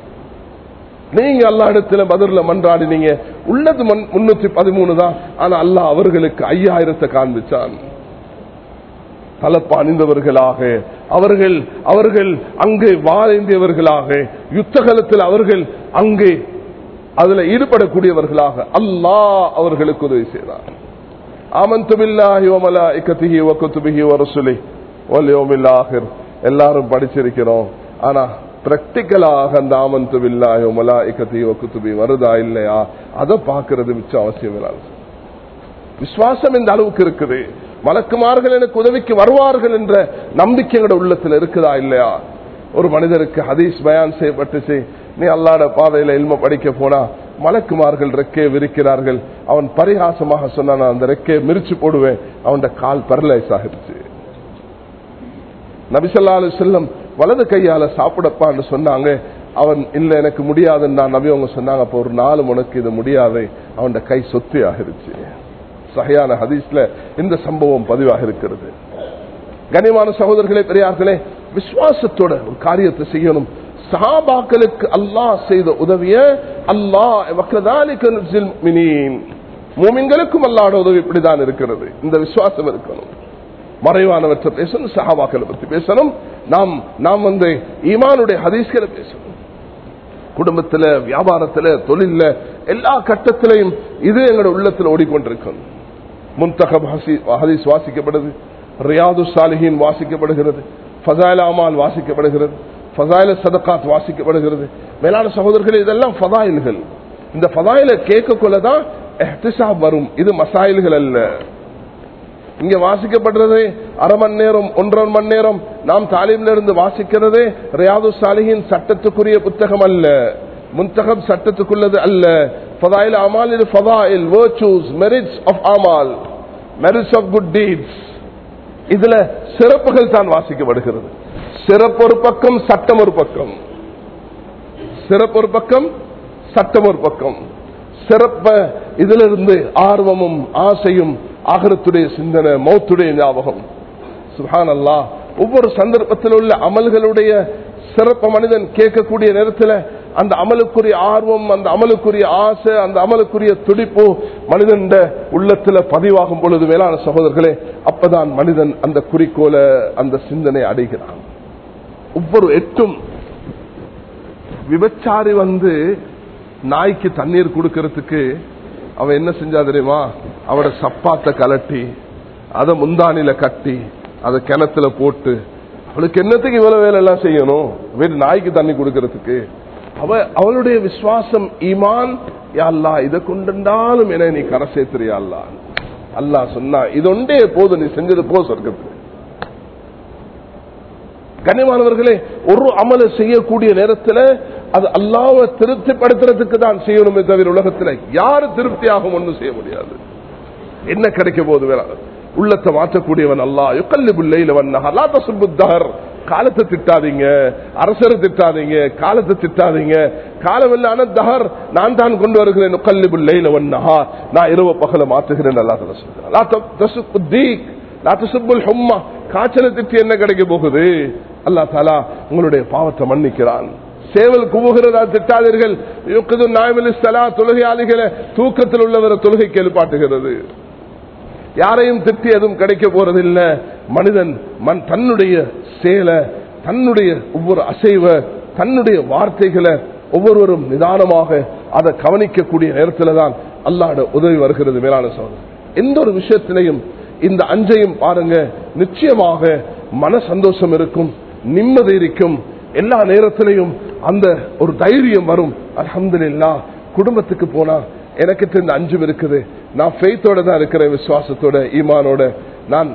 நீங்க அல்லா இடத்துல பதில மன்றாடினீங்க உள்ளது மன்- முன்னூத்தி பதிமூணு தான் ஆனா அல்லாஹ் அவர்களுக்கு ஐயாயிரத்தை காண்பிச்சான் தலப்பாணிந்தவர்களாக அவர்கள் அவர்கள் அங்கே வாழ்ந்தியவர்களாக யுத்த காலத்தில் அவர்கள் அங்கே அதுல ஈடுபடக்கூடியவர்களாக அல்லாஹ் அவர்களுக்கு உதவி செய்தார் ஆமந்து பில்லாஹி வ மலாயிகத்திஹி வ குதுபிஹி வ ருசுலிஹி வல் யௌமில் ஆகிர் எல்லாரும் படிச்சிருக்கிறோம் ஆனா பிராக்டிக்கலாக அந்த ஆமந்து பில்லாஹி வ மலாயிகத்திஹி வ குதுபி வருதா இல்லையா அதை பார்க்கிறது மிச்சம் அவசியம் இல்லை விசுவாசம் இந்த அளவுக்கு இருக்குது மலக்குமார்கள் எனக்கு உதவிக்கு வருவார்கள் என்ற நம்பிக்கை எங்களோட உள்ளத்தில் இருக்குதா இல்லையா ஒரு மனிதருக்கு ஹதீஸ் பயான் செய்யப்பட்டுச்சு நீ அல்லாட பாதையில இல்ம படிக்க போனா மலக்குமார்கள் ரெக்கையை விரிக்கிறார்கள் அவன் பரிகாசமாக சொன்னான் "நான் அந்த ரெக்கையை மிரிச்சு போடுவேன் அவன் கால் பரலைஸ் ஆகிருச்சு நபிசல்லாலு செல்லம் வலது கையால சாப்பிடப்பான்னு சொன்னாங்க அவன் இல்ல எனக்கு முடியாதுன்னு நான் நபி அவங்க சொன்னாங்க அப்ப ஒரு நாலு உனக்கு இது முடியாது அவன் கை சொத்தி ஆகிருச்சு சகையான ஹதீஸ்ல இந்த சம்பவம் பதிவாக இருக்கிறது கனிமான சகோதரர்களே பெரியார்களே விசுவாசத்தோட ஒரு காரியத்தை செய்யணும் சஹாபாக்களுக்கு அல்லாஹ் செய்த உதவிய அல்லாஹ் மூமின்களுக்கும் அல்லாட உதவி இப்படிதான் இருக்கிறது இந்த விசுவாசம் இருக்கணும் மறைவானவற்றை பேசணும் சஹாபாக்களை பத்தி பேசணும் நாம் நாம் வந்து ஈமானுடைய ஹதீஸ்களை பேசணும் குடும்பத்துல வியாபாரத்துல தொழில்ல எல்லா கட்டத்திலையும் இது எங்களோட உள்ளத்தில் ஓடிக்கொண்டிருக்கும் முன்தகப் ஹசி- ஹதீஸ் வாசிக்கப்படுது ரியாது சாலிஹின் வாசிக்கப்படுகிறது ஃபசாயில அமால் வாசிக்கப்படுகிறது ஃபசாயில சதகாத் வாசிக்கப்படுகிறது மேலான சகோதரர்களே இதெல்லாம் ஃபதாயில்கள் இந்த ஃபதாயில கேட்கக்குள்ளதான் எஹ்திசாப் வரும் இது மசாயில்கள் அல்ல இங்க வாசிக்கப்படுறது அரை மணி நேரம் ஒன்றரை மணி நேரம் நாம் தாலீம்ல இருந்து வாசிக்கிறதே ரியாது சாலிஹின் சட்டத்துக்குரிய புத்தகம் அல்ல முன்தகம் சட்டத்துக்குள்ளது அல்ல ஃபதாயில் அமால் இது ஃபதாயில் வேர்ச்சூஸ் மெரிட்ஸ் ஆஃப் அமால் மெரிட்ஸ் ஆஃப் குட் டீட்ஸ் இதுல சிறப்புகள் தான் வாசிக்கப்படுகிறது சிறப்பு ஒரு பக்கம் சட்டம் ஒரு பக்கம் சிறப்பு ஒரு பக்கம் சட்டம் ஒரு பக்கம் சிறப்ப இதுல இருந்து ஆர்வமும் ஆசையும் ஆகரத்துடைய சிந்தனை மௌத்துடைய ஞாபகம் சுஹான் அல்லாஹ் ஒவ்வொரு சந்தர்ப்பத்தில் உள்ள அமல்களுடைய சிறப்பு மனிதன் கேட்கக்கூடிய நேரத்தில் அந்த அமலுக்குரிய ஆர்வம் அந்த அமலுக்குரிய ஆசை அந்த அமலுக்குரிய துடிப்பு மனிதன் உள்ளத்துல பதிவாகும் பொழுது மேலான சகோதரர்களே அப்பதான் மனிதன் அந்த குறிக்கோளை அந்த சிந்தனை அடைகிறான் ஒவ்வொரு எட்டும் விபச்சாரி வந்து நாய்க்கு தண்ணீர் கொடுக்கறதுக்கு அவன் என்ன செஞ்சா தெரியுமா அவட சப்பாத்தை கலட்டி அதை முந்தானில கட்டி அதை கிணத்துல போட்டு அவளுக்கு என்னத்துக்கு இவ்வளவு வேலை எல்லாம் செய்யணும் வேறு நாய்க்கு தண்ணி கொடுக்கறதுக்கு அவ அவளுடைய விசுவாசம் ஈமான் யாழ்லா இதை கொண்டாலும் என நீ கரை சேர்த்துறியா அல்லா அல்லாஹ் சொன்னா இதொண்டே போது நீ செஞ்சது போ சொர்க்கத்துக்கு கண்ணியமானவர்களே ஒரு அமல செய்யக்கூடிய நேரத்தில் அது அல்லாவை திருப்திப்படுத்துறதுக்கு தான் செய்யணுமே தவிர உலகத்தில் யாரு திருப்தியாகும் ஒன்றும் செய்ய முடியாது என்ன கிடைக்க போது வேற உள்ளத்தை மாற்றக்கூடியவன் அல்லா யுக்கல்லிபுல்லையில வண்ணா சுல்புத்தகர் காலத்தை திட்டாதீங்க அரசரை திட்டாதீங்க காலத்தை திட்டாதீங்க காலம் இல்ல தஹர் நான் தான் கொண்டு வருகிறேன் நுக்கல்லிபுல்லையில வண்ணா நான் இரவு பகல மாற்றுகிறேன் அல்லா சொல்றேன் காய்ச்சலை திட்டி என்ன கிடைக்க போகுது அல்லா தாலா உங்களுடைய பாவத்தை மன்னிக்கிறான் சேவல் குவுகிறதா திட்டாதீர்கள் தொழுகையாளிகளை தூக்கத்தில் உள்ளவரை தொழுகைக்கு எழுப்பாட்டுகிறது யாரையும் திட்டி எதுவும் கிடைக்க போறதில்லை மனிதன் மன் தன்னுடைய செயலை தன்னுடைய ஒவ்வொரு அசைவ தன்னுடைய வார்த்தைகளை ஒவ்வொருவரும் நிதானமாக அதை கவனிக்கக்கூடிய நேரத்தில் தான் அல்லாட உதவி வருகிறது மேலான சோதனை எந்த ஒரு விஷயத்திலையும் இந்த அஞ்சையும் பாருங்க நிச்சயமாக மன சந்தோஷம் இருக்கும் நிம்மதி இருக்கும் எல்லா நேரத்திலையும் அந்த ஒரு தைரியம் வரும் அலமதுல்லா குடும்பத்துக்கு போனா எனக்கு இந்த அஞ்சும் இருக்குது நான் ஃபெய்த்தோட தான் இருக்கிறேன் விசுவாசத்தோட ஈமானோட நான்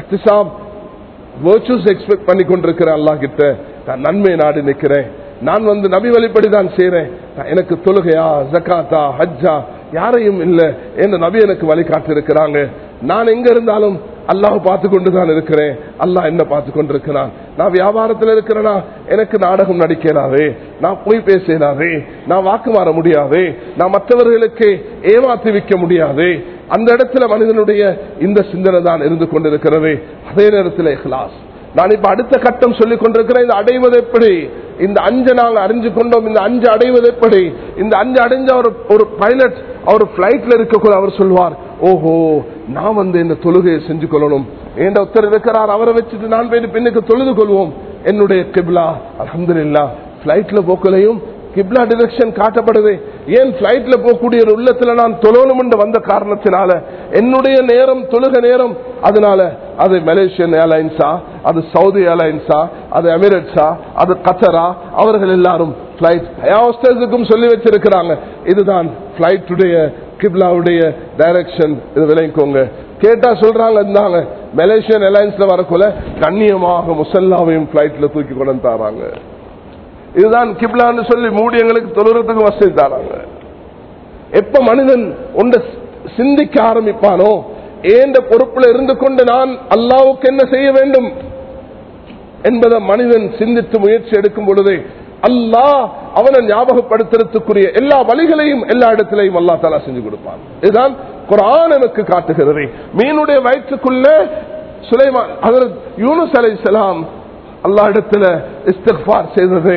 வேர்ச்சூஸ் எக்ஸ்பெக்ட் பண்ணி கொண்டிருக்கிறேன் அல்லா கிட்ட நான் நன்மை நாடு நிற்கிறேன் நான் வந்து நபி வழிபடி தான் செய்யறேன் எனக்கு தொழுகையா ஜக்காத்தா ஹஜ்ஜா யாரையும் இல்லை என்று நபி எனக்கு வழிகாட்டி இருக்கிறாங்க நான் எங்க இருந்தாலும் அல்லாஹ் பார்த்து கொண்டு தான் இருக்கிறேன் அல்லாஹ் என்ன பார்த்து கொண்டிருக்கிறான் நான் வியாபாரத்தில் இருக்கிறேனா எனக்கு நாடகம் நடிக்கிறாரே நான் போய் பேசினாரே நான் வாக்கு மாற முடியாது நான் மற்றவர்களுக்கு ஏமாத்தி வைக்க முடியாது அந்த இடத்துல மனிதனுடைய இந்த சிந்தனை தான் இருந்து கொண்டிருக்கிறது அதே நேரத்தில் இஹ்லாஸ் நான் இப்ப அடுத்த கட்டம் சொல்லிக் கொண்டிருக்கிறேன் இந்த அடைவது எப்படி இந்த அஞ்சு நாங்கள் அறிஞ்சு கொண்டோம் இந்த அஞ்சு அடைவது எப்படி இந்த அஞ்சு அடைஞ்ச ஒரு ஒரு பைலட் அவர் பிளைட்ல இருக்கக்கூட அவர் சொல்வார் ஓஹோ நான் வந்து இந்த தொழுகையை செஞ்சு கொள்ளணும் என்ற ஒருத்தர் இருக்கிறார் அவரை வச்சுட்டு நான் போய் பின்னுக்கு தொழுது கொள்வோம் என்னுடைய கிப்லா அலமது இல்லா பிளைட்ல போக்கலையும் கிப்லா டிரெக்ஷன் காட்டப்படுது ஏன் பிளைட்ல போகக்கூடிய ஒரு உள்ளத்துல நான் தொழணும் என்று வந்த காரணத்தினால என்னுடைய நேரம் தொழுக நேரம் அதனால அது மலேசியன் ஏர்லைன்ஸா அது சவுதி ஏர்லைன்ஸா அது எமிரேட்ஸா அது கத்தரா அவர்கள் எல்லாரும் பிளைட் சொல்லி வச்சிருக்கிறாங்க இதுதான் பிளைட்டுடைய கிப்லாவுடைய டைரக்ஷன் இது விளைவிக்கோங்க கேட்டா சொல்றாங்க இருந்தாங்க மலேசியன் ஏர்லைன்ஸ்ல வரக்குள்ள கண்ணியமாக முசல்லாவையும் பிளைட்ல தூக்கி கொண்டு தராங்க இதுதான் கிப்லான்னு சொல்லி மூடி எங்களுக்கு தொழுறதுக்கு வசதி தராங்க எப்ப மனிதன் ஒன்றை சிந்திக்க ஆரம்பிப்பானோ ஏந்த பொறுப்புல இருந்து கொண்டு நான் அல்லாவுக்கு என்ன செய்ய வேண்டும் என்பதை மனிதன் சிந்தித்து முயற்சி எடுக்கும் பொழுது அல்லாஹ் அவனை ஞாபகப்படுத்துறதுக்குரிய எல்லா வழிகளையும் எல்லா இடத்திலையும் அல்லா தாலா செஞ்சு கொடுப்பான் இதுதான் குரான் எனக்கு காட்டுகிறது மீனுடைய வயிற்றுக்குள்ள சுலைமான் யூனுஸ் அலை சலாம் அல்லா இடத்துல இஸ்திஃபார் செய்தது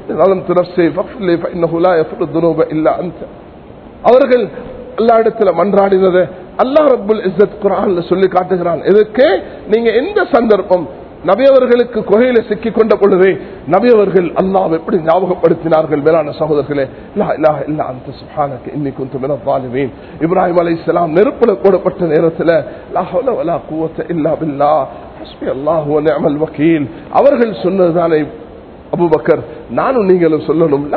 அவர்கள் எல்லா இடத்துல மன்றாடினது அல்லா ரபுல் இஸ்ஸத் குரான்ல சொல்லி காட்டுகிறான் இதுக்கு நீங்க எந்த சந்தர்ப்பம் நபியவர்களுக்கு குகையில சிக்கிக் கொண்ட பொழுது நபியவர்கள் அல்லாஹ் எப்படி ஞாபகப்படுத்தினார்கள் மேலான சகோதரர்களே இப்ராஹிம் அலை இஸ்லாம் நெருப்புல போடப்பட்ட நேரத்தில் அவர்கள் சொன்னதுதானே அபுபக்கர் நானும் நீங்களும் சொல்லணும்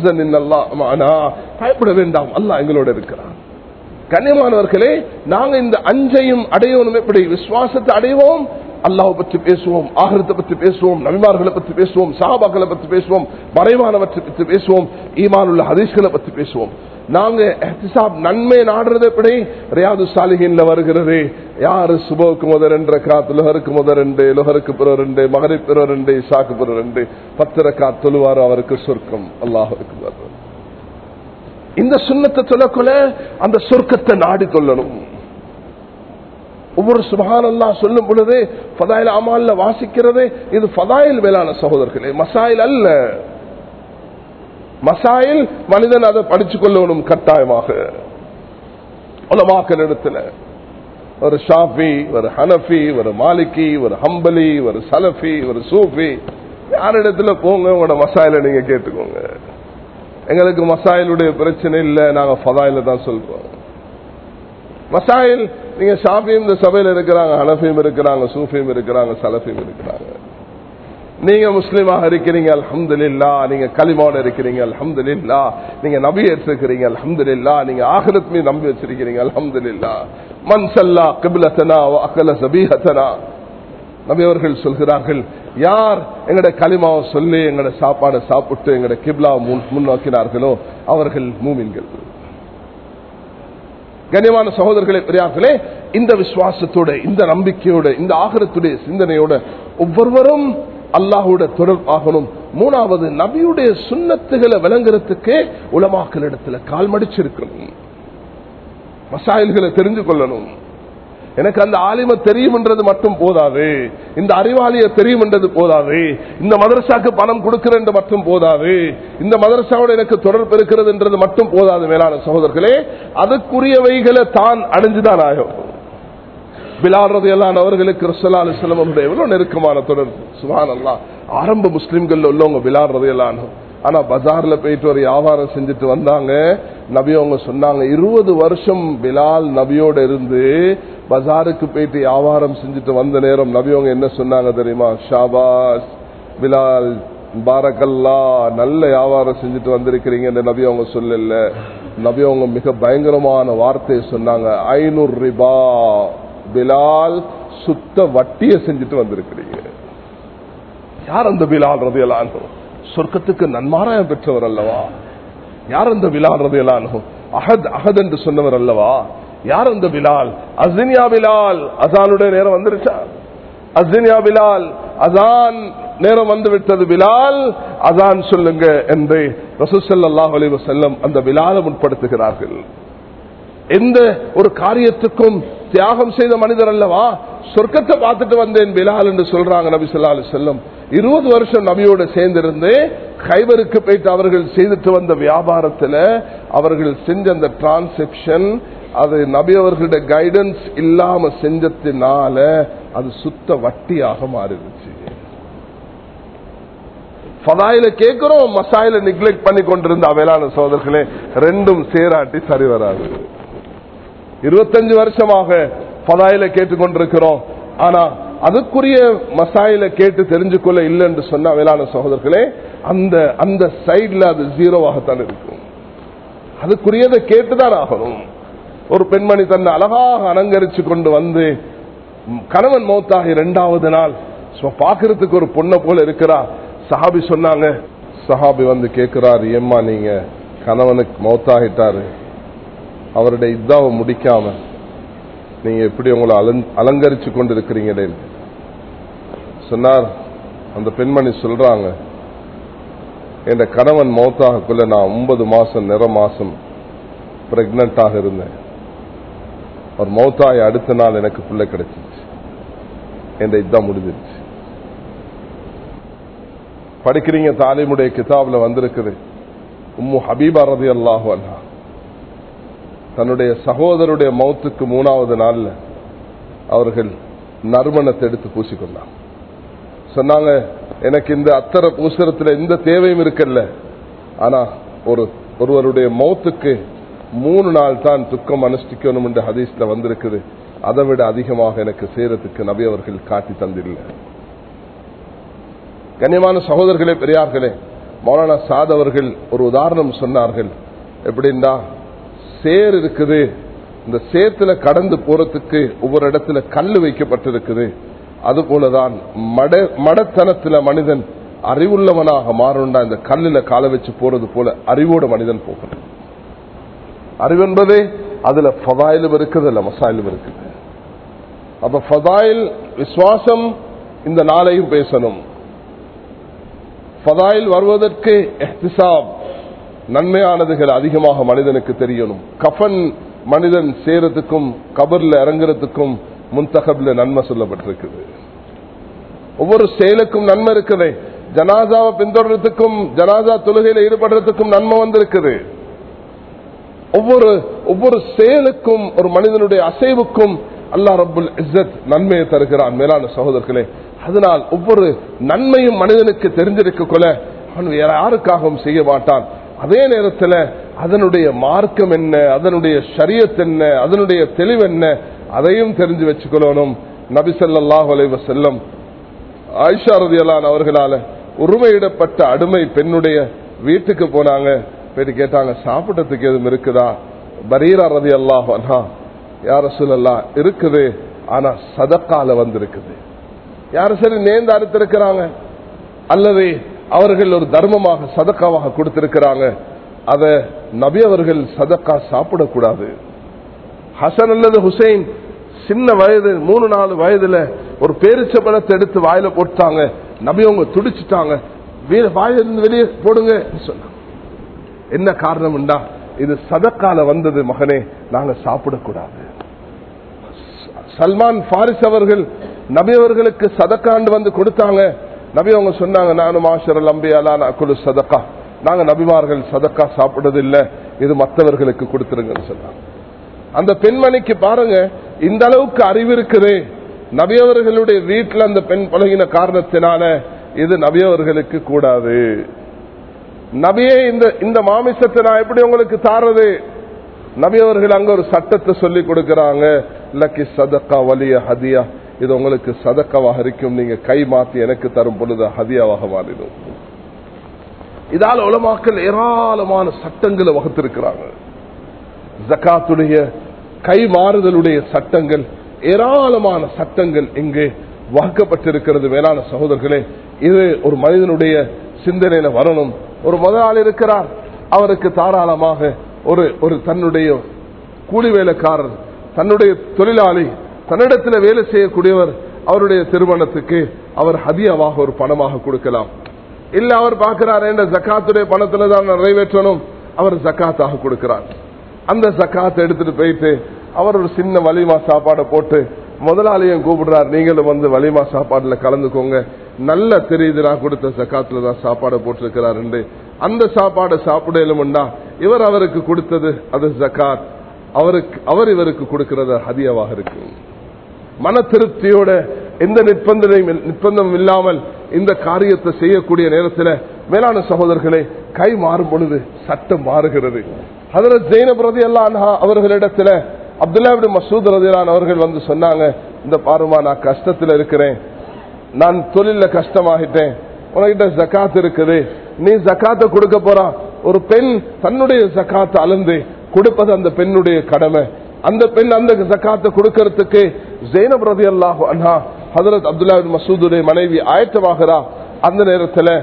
பயப்பட வேண்டாம் அல்லாஹ் எங்களோட இருக்கிறான் கண்ணியமானவர்களே நாங்க இந்த அஞ்சையும் அடையணும் எப்படி விசுவாசத்தை அடைவோம் அல்லாவை பற்றி பேசுவோம் ஆகிரத்தை பற்றி பேசுவோம் நபிமார்களை பற்றி பேசுவோம் சாபாக்களை பற்றி பேசுவோம் மறைவானவற்றை பற்றி பேசுவோம் ஈமானுள்ள ஹதீஸ்களை பற்றி பேசுவோம் நாங்க நன்மை நாடுறது எப்படி ரியாது சாலிகின்ல வருகிறது யாரு சுபோக்கு முதல் ரெண்டு ரக்காத் லுகருக்கு முதல் ரெண்டு லுகருக்கு பிற ரெண்டு மகரை பிற ரெண்டு இசாக்கு பிற ரெண்டு பத்து ரக்காத் தொழுவாரோ அவருக்கு சொர்க்கம் அல்லாஹருக்கு இந்த சுண்ணத்தை சொல்லக்குள்ள அந்த சொர்க்கத்தை நாடி கொள்ளணும் ஒவ்வொரு சுபகான் அல்லா சொல்லும் பொழுது பதாயில் அமால்ல வாசிக்கிறது இது பதாயில் மேலான சகோதரர்களே மசாயில் அல்ல மசாயில் மனிதன் அதை படிச்சு கொள்ளணும் கட்டாயமாக உலமாக்கல் இடத்துல ஒரு ஷாஃபி ஒரு ஹனஃபி ஒரு மாலிகி ஒரு ஹம்பலி ஒரு சலஃபி ஒரு சூஃபி யாரிடத்துல போங்க உங்களோட மசாயில நீங்க கேட்டுக்கோங்க எங்களுக்கு மசாயிலுடைய பிரச்சனை இல்லை நாங்க ஃபதாயில தான் சொல்றோம் மசாயில் நீங்க ஷாஃபியும் இந்த சபையில இருக்கிறாங்க ஹனஃபியும் இருக்கிறாங்க சூஃபியும் இருக்கிறாங்க சலஃபியும் இருக்கிறாங்க நீங்க முஸ்லீமாக இருக்கிறீங்க அலமது இல்லா நீங்க களிமாவோட இருக்கிறீங்க அலமது இல்லா நீங்க நபி எடுத்திருக்கிறீங்க அலமது இல்லா நீங்க ஆகிரத் மீது நம்பி வச்சிருக்கிறீங்க அலமது இல்லா மன் சல்லா கிபிலத்தனா அக்கல சபீஹத்தனா நபி அவர்கள் சொல்கிறார்கள் யார் எங்கட களிமாவை சொல்லி எங்கட சாப்பாடை சாப்பிட்டு எங்கட கிப்லா முன்னோக்கினார்களோ அவர்கள் மூமின்கள் கண்ணியமான சகோதரர்களே பெரியார்களே இந்த விசுவாசத்தோட இந்த நம்பிக்கையோட இந்த ஆகரத்துடைய சிந்தனையோட ஒவ்வொருவரும் அல்லாஹோட தொடர்பாகணும் மூணாவது நபியுடைய சுண்ணத்துகளை விளங்குறதுக்கு உலமாக்கல் இடத்துல கால் மடிச்சிருக்கணும் மசாயல்களை தெரிஞ்சு கொள்ளணும் எனக்கு அந்த ஆலிம தெரியும் என்றது மட்டும் போதாது இந்த அறிவாளிய தெரியும் என்றது போதாது இந்த மதரசாக்கு பணம் கொடுக்கிறது மட்டும் போதாது இந்த மதரசாவோட எனக்கு தொடர்பு இருக்கிறது என்றது மட்டும் போதாது மேலான சகோதரர்களே அதுக்குரியவைகளை தான் அடைஞ்சுதான் ஆகும் பிலால் ரதியல்லான் அவர்களுக்கு ரசல்லா அலிஸ்லாம் அவருடைய எவ்வளவு நெருக்கமான தொடர்பு சுபான் அல்லா ஆரம்ப முஸ்லிம்கள் உள்ளவங்க பிலால் ரதியல்லான் ஆனா பஜார்ல போயிட்டு ஒரு வியாபாரம் செஞ்சுட்டு வந்தாங்க நபி அவங்க சொன்னாங்க இருபது வருஷம் பிலால் நபியோட இருந்து பஜாருக்கு போயிட்டு வியாபாரம் செஞ்சுட்டு வந்த நேரம் நபி அவங்க என்ன சொன்னாங்க தெரியுமா ஷாபாஸ் பிலால் பாரக்கல்லா நல்ல வியாபாரம் செஞ்சுட்டு வந்திருக்கிறீங்க நபி அவங்க சொல்லல நபி அவங்க மிக பயங்கரமான வார்த்தையை சொன்னாங்க ஐநூறு ரிபா பிலால் சுத்த வட்டிய செஞ்சுட்டு வந்திருக்கிறீங்க யார் அந்த பிலால் ரதியலான் சொர்க்கத்துக்கு நன்மாராயம் பெற்றவர் அல்லவா யார் அந்த பிலால் ரதியலான் அஹத் அஹத் என்று சொன்னவர் அல்லவா யார் அந்த பிலால் அசினியா பிலால் அசானுடைய நேரம் வந்துருச்சா அசினியா பிலால் அசான் நேரம் வந்து விட்டது பிலால் அதான் சொல்லுங்க என்று ரசூசல்லாஹ் அலி வசல்லம் அந்த பிலாலை முற்படுத்துகிறார்கள் எந்த ஒரு காரியத்துக்கும் தியாகம் செய்த மனிதர் அல்லவா சொர்க்கத்தை பார்த்துட்டு வந்தேன் பிலால் என்று சொல்றாங்க நபி சொல்லா அலி செல்லம் இருபது வருஷம் நபியோட சேர்ந்திருந்து கைவருக்கு போயிட்டு அவர்கள் செய்துட்டு வந்த வியாபாரத்துல அவர்கள் செஞ்ச அந்த டிரான்சாக்சன் அது நபி அவர்களுடைய கைடன்ஸ் இல்லாம செஞ்சதுனால அது சுத்த வட்டியாக மாறிடுச்சு பதாயில கேட்கிறோம் மசாயில நிக்லெக்ட் பண்ணி கொண்டிருந்த அவையிலான சோதர்களே ரெண்டும் சேராட்டி சரி வராது இருபத்தஞ்சு வருஷமாக பதாயில கேட்டுக்கொண்டிருக்கிறோம் ஆனா அதுக்குரிய மசாயில கேட்டு தெரிஞ்சுக்கொள்ள இல்லை என்று சொன்ன வேளாண் சகோதரர்களே அந்த அந்த சைட்ல அது ஜீரோவாகத்தான் இருக்கும் அதுக்குரியதை கேட்டுதான் ஆகணும் ஒரு பெண்மணி தன்னை அழகாக அலங்கரிச்சு கொண்டு வந்து கணவன் மௌத்தாகி இரண்டாவது நாள் பாக்குறதுக்கு ஒரு பொண்ணை போல இருக்கிறா சஹாபி சொன்னாங்க சஹாபி வந்து கேட்கிறாரு ஏம்மா நீங்க கணவனுக்கு மௌத்தாகிட்டாரு அவருடைய இதாவை முடிக்காம நீங்க எப்படி உங்களை அலங்கரிச்சு கொண்டு இருக்கிறீங்களே சொன்னார் அந்த பெண்மணி சொல்றாங்க என் கணவன் மௌத்தாகக்குள்ள நான் ஒன்பது மாசம் நிற மாசம் பிரெக்னண்டாக இருந்தேன் அவர் மௌத்தாய் அடுத்த நாள் எனக்கு பிள்ளை கிடைச்சிச்சு என் இதான் முடிஞ்சிருச்சு படிக்கிறீங்க தாலிமுடைய கிதாப்ல வந்திருக்குது உம்மு ஹபீபா ரதி அல்லாஹு அல்லா தன்னுடைய சகோதரருடைய மௌத்துக்கு மூணாவது நாள்ல அவர்கள் நறுமணத்தை எடுத்து பூசிக்கொண்டாங்க சொன்னாங்க எனக்கு இந்த அத்தரை பூசரத்துல எந்த தேவையும் இருக்கல்ல ஆனா ஒரு ஒருவருடைய மௌத்துக்கு மூணு நாள் தான் துக்கம் அனுஷ்டிக்கணும் என்று ஹதீஸ்ல வந்திருக்குது அதை விட அதிகமாக எனக்கு சேரத்துக்கு நபி அவர்கள் காட்டி தந்தில்லை கண்ணியமான சகோதரர்களே பெரியார்களே மௌலானா சாத் அவர்கள் ஒரு உதாரணம் சொன்னார்கள் எப்படின்னா சேர் இருக்குது இந்த சேத்துல கடந்து போறதுக்கு ஒவ்வொரு இடத்துல கல் வைக்கப்பட்டிருக்குது அது போலதான் மட மடத்தனத்துல மனிதன் அறிவுள்ளவனாக மாறணும்டா இந்த கல்லுல கால வச்சு போறது போல அறிவோட மனிதன் போகணும் அறிவு என்பதே அதுல ஃபதாயிலும் இருக்குது இல்ல மசாயிலும் இருக்குது அப்ப ஃபதாயில் விசுவாசம் இந்த நாளையும் பேசணும் ஃபதாயில் வருவதற்கு எஹ்திசாப் நன்மையானதுகள் அதிகமாக மனிதனுக்கு தெரியணும் கஃபன் மனிதன் சேரத்துக்கும் கபர்ல இறங்குறதுக்கும் முன்தகப்ல நன்மை சொல்லப்பட்டிருக்குது ஒவ்வொரு செயலுக்கும் நன்மை இருக்குது ஜனாதாவை பின்தொடர்றதுக்கும் ஜனாதா தொழுகையில ஈடுபடுறதுக்கும் நன்மை வந்திருக்குது ஒவ்வொரு ஒவ்வொரு செயலுக்கும் ஒரு மனிதனுடைய அசைவுக்கும் அல்லா ரபுல் இஸ்ஸத் நன்மையை தருகிறான் மேலான சகோதரர்களே அதனால் ஒவ்வொரு நன்மையும் மனிதனுக்கு தெரிஞ்சிருக்க கொள்ள அவன் வேற யாருக்காகவும் செய்ய மாட்டான் அதே நேரத்தில் அதனுடைய மார்க்கம் என்ன அதனுடைய ஷரியத் என்ன அதனுடைய தெளிவு என்ன அதையும் தெரிஞ்சு வச்சுக்கொள்ளணும் நபிசல்லாஹ் அலைவ செல்லம் ஆயிஷா ரதியலான் அவர்களால உரிமையிடப்பட்ட அடிமை பெண்ணுடைய வீட்டுக்கு போனாங்க போயிட்டு கேட்டாங்க சாப்பிட்டதுக்கு எதுவும் இருக்குதா பரீரா ரதி அல்லாஹ் யார சொல்லலாம் இருக்குது ஆனா சதக்கால வந்திருக்குது யாரும் சரி நேர்ந்து அறுத்திருக்கிறாங்க அல்லது அவர்கள் ஒரு தர்மமாக சதக்காவாக கொடுத்திருக்கிறாங்க அத நபி அவர்கள் சதக்கா சாப்பிடக்கூடாது ஹசன் அல்லது ஹுசைன் சின்ன வயது மூணு நாலு வயதுல ஒரு பேரிச்ச பழத்தை எடுத்து வாயில போட்டாங்க நபி அவங்க துடிச்சிட்டாங்க வாயிலிருந்து வெளியே போடுங்க சொன்னாங்க என்ன காரணம்டா இது சதக்கால வந்தது மகனே நாங்க சாப்பிடக்கூடாது சல்மான் பாரிஸ் அவர்கள் நபி அவர்களுக்கு சதக்காண்டு வந்து கொடுத்தாங்க நபி அவங்க சொன்னாங்க நானும் ஆஷரல் அம்பியாலா குழு சதக்கா நாங்க நபிமார்கள் சதக்கா சாப்பிடுறது இல்ல இது மற்றவர்களுக்கு கொடுத்துருங்கன்னு சொன்னாங்க அந்த பெண்மணிக்கு பாருங்க இந்த அளவுக்கு அறிவு இருக்குது நபியவர்களுடைய வீட்டில் அந்த பெண் பழகின காரணத்தினால இது நபியவர்களுக்கு கூடாது நபியே இந்த இந்த மாமிசத்தை நான் எப்படி உங்களுக்கு தாரது நபி அவர்கள் அங்க ஒரு சட்டத்தை சொல்லி கொடுக்கறாங்க லக்கி சதக்கா வலிய ஹதியா இது உங்களுக்கு சதக்கவாக இருக்கும் நீங்க கை மாத்தி எனக்கு தரும் பொழுது ஹதியாவாக மாறிடும் இதால் உலமாக்கள் ஏராளமான சட்டங்களை வகுத்திருக்கிறாங்க ஜக்காத்துடைய கை மாறுதலுடைய சட்டங்கள் ஏராளமான சட்டங்கள் இங்கு வகுக்கப்பட்டிருக்கிறது மேலான சகோதரர்களே இது ஒரு மனிதனுடைய சிந்தனையில வரணும் ஒரு முதலாளி இருக்கிறார் அவருக்கு தாராளமாக ஒரு ஒரு தன்னுடைய கூலி வேலைக்காரர் தன்னுடைய தொழிலாளி தன்னிடத்தில் வேலை செய்யக்கூடியவர் அவருடைய திருமணத்துக்கு அவர் ஹதியாவாக ஒரு பணமாக கொடுக்கலாம் இல்ல அவர் பார்க்கிறார் என்ற ஜக்காத்துடைய பணத்துல தான் நிறைவேற்றணும் அவர் ஜக்காத்தாக கொடுக்கிறார் அந்த ஜக்காத்தை எடுத்துட்டு போயிட்டு அவர் ஒரு சின்ன வலிமா சாப்பாடை போட்டு முதலாளியும் கூப்பிடுறார் நீங்களும் வந்து வலிமா சாப்பாடுல கலந்துக்கோங்க நல்ல தெரியுது நான் கொடுத்த ஜக்காத்துல தான் சாப்பாடை போட்டிருக்கிறார் அந்த சாப்பாடை சாப்பிடலும்னா இவர் அவருக்கு கொடுத்தது அது ஜக்காத் அவருக்கு அவர் இவருக்கு கொடுக்கிறது ஹதியாவாக இருக்கு மன திருப்தியோட எந்த நிர்பந்தனையும் நிர்பந்தம் இல்லாமல் இந்த காரியத்தை செய்யக்கூடிய நேரத்தில் மேலான சகோதரர்களே கை மாறும் பொழுது சட்டம் மாறுகிறது அதுல ஜெயினப் ரதி அல்லா அவர்களிடத்துல அப்துல்லா மசூத் ரதிலான் அவர்கள் வந்து சொன்னாங்க இந்த பாருமா நான் கஷ்டத்துல இருக்கிறேன் நான் தொழில கஷ்டமாகிட்டேன் உனக்கிட்ட ஜக்காத் இருக்குது நீ ஜக்காத்த கொடுக்க போறான் ஒரு பெண் தன்னுடைய ஜக்காத்தை அளந்து கொடுப்பது அந்த பெண்ணுடைய கடமை அந்த பெண் அந்த ஜக்காத்தை கொடுக்கறதுக்கு ஜெயினப் ரதி அல்லாஹு அண்ணா ஹதரத் அப்துல்லா மசூதுடைய மனைவி ஆயத்தமாகிறா அந்த நேரத்தில்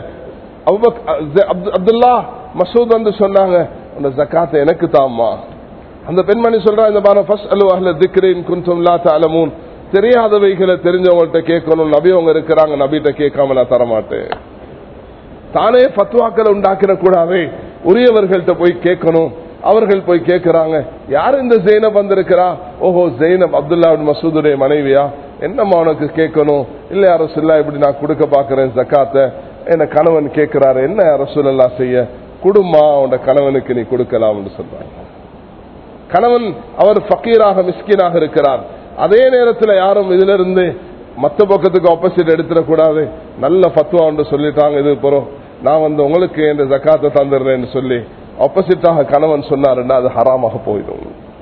அப்துல்லா மசூத் வந்து சொன்னாங்க அந்த ஜக்காத்தை எனக்கு தாம்மா அந்த பெண்மணி சொல்றா இந்த பாரு ஃபர்ஸ்ட் அலு அஹ்ல திக்ரின் குன்தும் லா தஅலமூன் தெரியாதவைகளை தெரிஞ்சவங்கள்ட்ட கேட்கணும் நபி அவங்க இருக்கிறாங்க நபிட்ட கேட்காம நான் தரமாட்டேன் தானே பத்துவாக்களை உண்டாக்கிற கூடாது உரியவர்கள்ட்ட போய் கேட்கணும் அவர்கள் போய் கேட்கிறாங்க யார் இந்த ஜெயினப் வந்திருக்கிறா ஓஹோ ஜெயினப் அப்துல்லா மசூதுடைய மனைவியா என்னம்மா உனக்கு கேட்கணும் இல்ல அரசுல்லா இப்படி நான் கொடுக்க பாக்குறேன் ஜக்காத்த என்ன கணவன் கேட்கிறாரு என்ன அரசுல்லா செய்ய குடும்பா உன் கணவனுக்கு நீ கொடுக்கலாம் சொல்றாங்க கணவன் அவர் ஃபக்கீராக மிஸ்கீனாக இருக்கிறார் அதே நேரத்தில் யாரும் இதுல இருந்து மத்த பக்கத்துக்கு ஆப்போசிட் எடுத்துடக்கூடாது நல்ல பத்துவா ஒன்று சொல்லிட்டாங்க இது போறோம் நான் வந்து உங்களுக்கு இந்த ஜக்காத்தை தந்துடுறேன்னு சொல்லி ஆப்போசிட்டாக கணவன் சொன்னாருன்னா அது ஹராமாக போயிடும்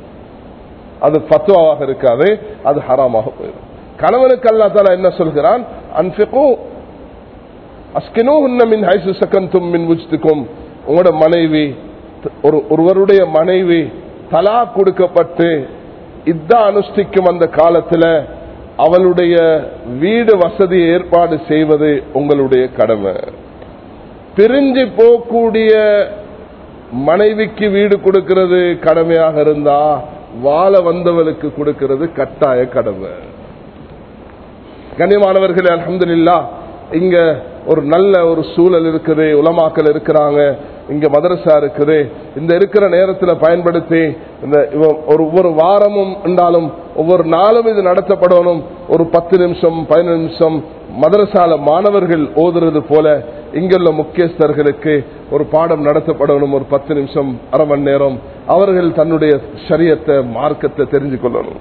அது பத்துவாவாக இருக்காது அது ஹராமாக போயிடும் கணவனுக்கு அல்லா தாலா என்ன சொல்கிறான் அன்பிக்கும் அஸ்கினோ மின் ஹைசு சக்கந்தும் மின் உச்சித்துக்கும் உங்களோட மனைவி ஒரு ஒருவருடைய மனைவி தலா கொடுக்கப்பட்டு இதா அனுஷ்டிக்கும் அந்த காலத்துல அவளுடைய வீடு வசதி ஏற்பாடு செய்வது உங்களுடைய கடமை பிரிஞ்சு போகக்கூடிய மனைவிக்கு வீடு கொடுக்கிறது கடமையாக இருந்தா வாழ வந்தவளுக்கு கொடுக்கிறது கட்டாய கடமை கண்ணியமானவர்களே அலமதுல்லா இங்க ஒரு நல்ல ஒரு சூழல் இருக்குது உலமாக்கல் இருக்கிறாங்க இங்க மதரசா இருக்குது இந்த இருக்கிற நேரத்தில் பயன்படுத்தி இந்த ஒரு ஒவ்வொரு வாரமும் என்றாலும் ஒவ்வொரு நாளும் இது நடத்தப்படணும் ஒரு பத்து நிமிஷம் பதினஞ்சு நிமிஷம் மதரசால மாணவர்கள் ஓதுறது போல இங்குள்ள முக்கியஸ்தர்களுக்கு ஒரு பாடம் நடத்தப்படணும் ஒரு பத்து நிமிஷம் அரை மணி நேரம் அவர்கள் தன்னுடைய சரியத்தை மார்க்கத்தை தெரிஞ்சு கொள்ளணும்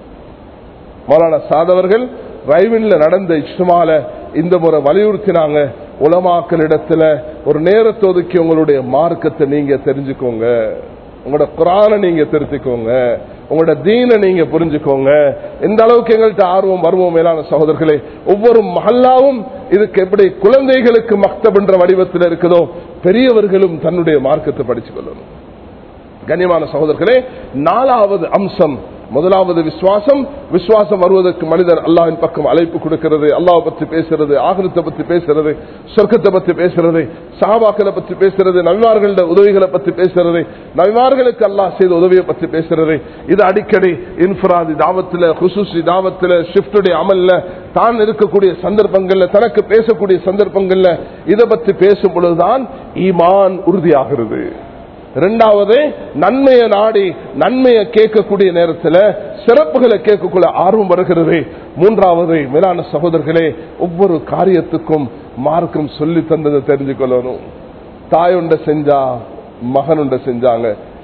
மௌலான சாதவர்கள் ரைவின்ல நடந்த இஷ்டமால இந்த முறை வலியுறுத்தினாங்க உலமாக்களிடத்துல ஒரு நேரத்தை ஒதுக்கி உங்களுடைய மார்க்கத்தை நீங்க தெரிஞ்சுக்கோங்க உங்களோட குரான நீங்க திருத்திக்கோங்க உங்களோட தீனை நீங்க புரிஞ்சுக்கோங்க எந்த அளவுக்கு எங்கள்கிட்ட ஆர்வம் வருவோம் மேலான சகோதரர்களே ஒவ்வொரு மஹல்லாவும் இதுக்கு எப்படி குழந்தைகளுக்கு மக்தபென்ற வடிவத்தில் இருக்குதோ பெரியவர்களும் தன்னுடைய மார்க்கத்தை படிச்சு கொள்ளணும் கண்ணியமான சகோதரர்களே நாலாவது அம்சம் முதலாவது விசுவாசம் விசுவாசம் வருவதற்கு மனிதர் அல்லாவின் பக்கம் அழைப்பு கொடுக்கிறது அல்லாவை பற்றி பேசுறது ஆகிரத்தை பற்றி பேசுறது சொர்க்கத்தை பற்றி பேசுறது சாபாக்களை பற்றி பேசுறது நவிமார்கள உதவிகளை பற்றி பேசுறது நவிமார்களுக்கு அல்லாஹ் செய்த உதவியை பற்றி பேசுறது இது அடிக்கடி இன்ஃபராதி தாவத்தில் குசுசி தாவத்தில் ஷிப்டுடைய அமல்ல தான் இருக்கக்கூடிய சந்தர்ப்பங்கள்ல தனக்கு பேசக்கூடிய சந்தர்ப்பங்கள்ல இதை பற்றி பேசும் பொழுதுதான் ஈமான் உறுதியாகிறது இரண்டாவது நன்மையை நாடி நன்மையை கேட்கக்கூடிய நேரத்தில் சிறப்புகளை கேட்கக்கூடிய ஆர்வம் வருகிறது மூன்றாவது மேலான சகோதரர்களே ஒவ்வொரு காரியத்துக்கும் மார்க்கம் சொல்லி தந்ததை தெரிஞ்சு கொள்ளணும் தாயுண்ட செஞ்சா மகனுண்ட செஞ்சாங்க